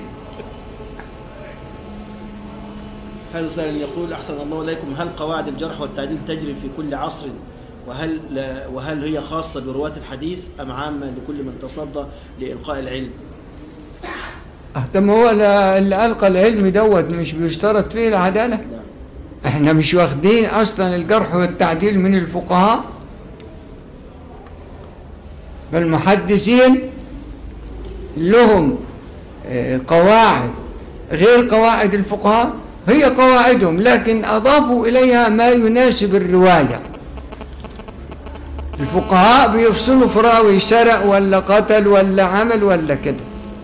Speaker 2: هذا سائل يقول أحسن الله إليكم هل قواعد الجرح والتعديل تجري في كل عصر وهل لا وهل هي خاصة برواة الحديث أم عامة لكل من تصدى لإلقاء العلم؟
Speaker 1: اه طب ما هو لا- اللي القى العلم دوت مش بيشترط فيه العداله
Speaker 2: نعم.
Speaker 1: احنا مش واخدين اصلا الجرح والتعديل من الفقهاء فالمحدثين لهم آه، قواعد غير قواعد الفقهاء هي قواعدهم لكن اضافوا اليها ما يناسب الروايه الفقهاء بيفصلوا في راوي سرق ولا قتل ولا عمل ولا كده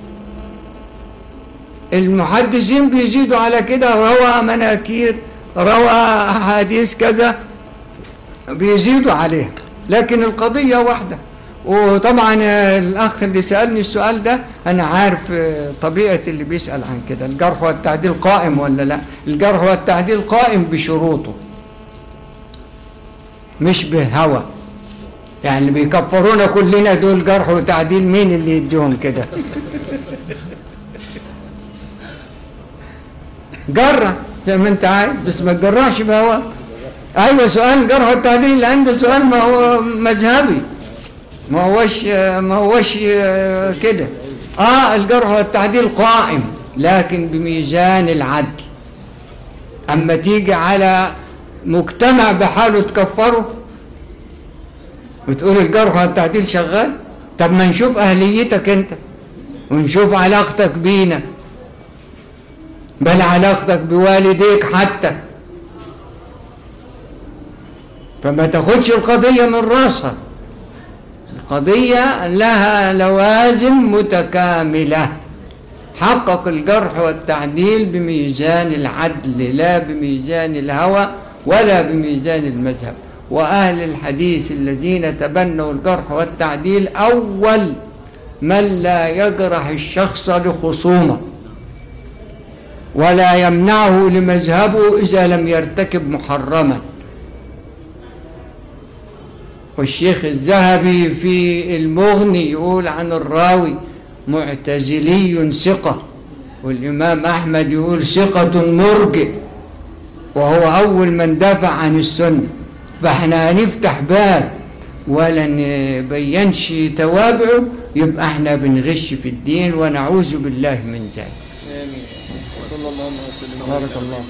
Speaker 1: المحدثين بيزيدوا على كده روى مناكير روى أحاديث كذا بيزيدوا عليها لكن القضية واحدة وطبعا الأخ اللي سألني السؤال ده أنا عارف طبيعة اللي بيسأل عن كده الجرح والتعديل قائم ولا لا الجرح والتعديل قائم بشروطه مش بهوى يعني اللي بيكفرونا كلنا دول جرح وتعديل مين اللي يديهم كده جرح زي ما انت عايز بس ما تجرحش بهواك ايوه سؤال جرح والتعديل اللي عنده سؤال ما هو مذهبي ما هوش ما هوش آه، كده اه الجرح والتعديل قائم لكن بميزان العدل اما تيجي على مجتمع بحاله تكفره وتقول الجرح والتعديل شغال طب ما نشوف اهليتك انت ونشوف علاقتك بينا بل علاقتك بوالديك حتى فما تاخدش القضية من راسها القضية لها لوازم متكاملة حقق الجرح والتعديل بميزان العدل لا بميزان الهوى ولا بميزان المذهب وأهل الحديث الذين تبنوا الجرح والتعديل أول من لا يجرح الشخص لخصومه ولا يمنعه لمذهبه إذا لم يرتكب محرما والشيخ الذهبي في المغني يقول عن الراوي معتزلي ثقة والإمام أحمد يقول ثقة مرجئ وهو أول من دافع عن السنة فاحنا هنفتح باب ولا نبينش توابعه يبقى احنا بنغش في الدين ونعوذ بالله من ذلك
Speaker 3: آمين صلى الله عليه وسلم
Speaker 1: بارك الله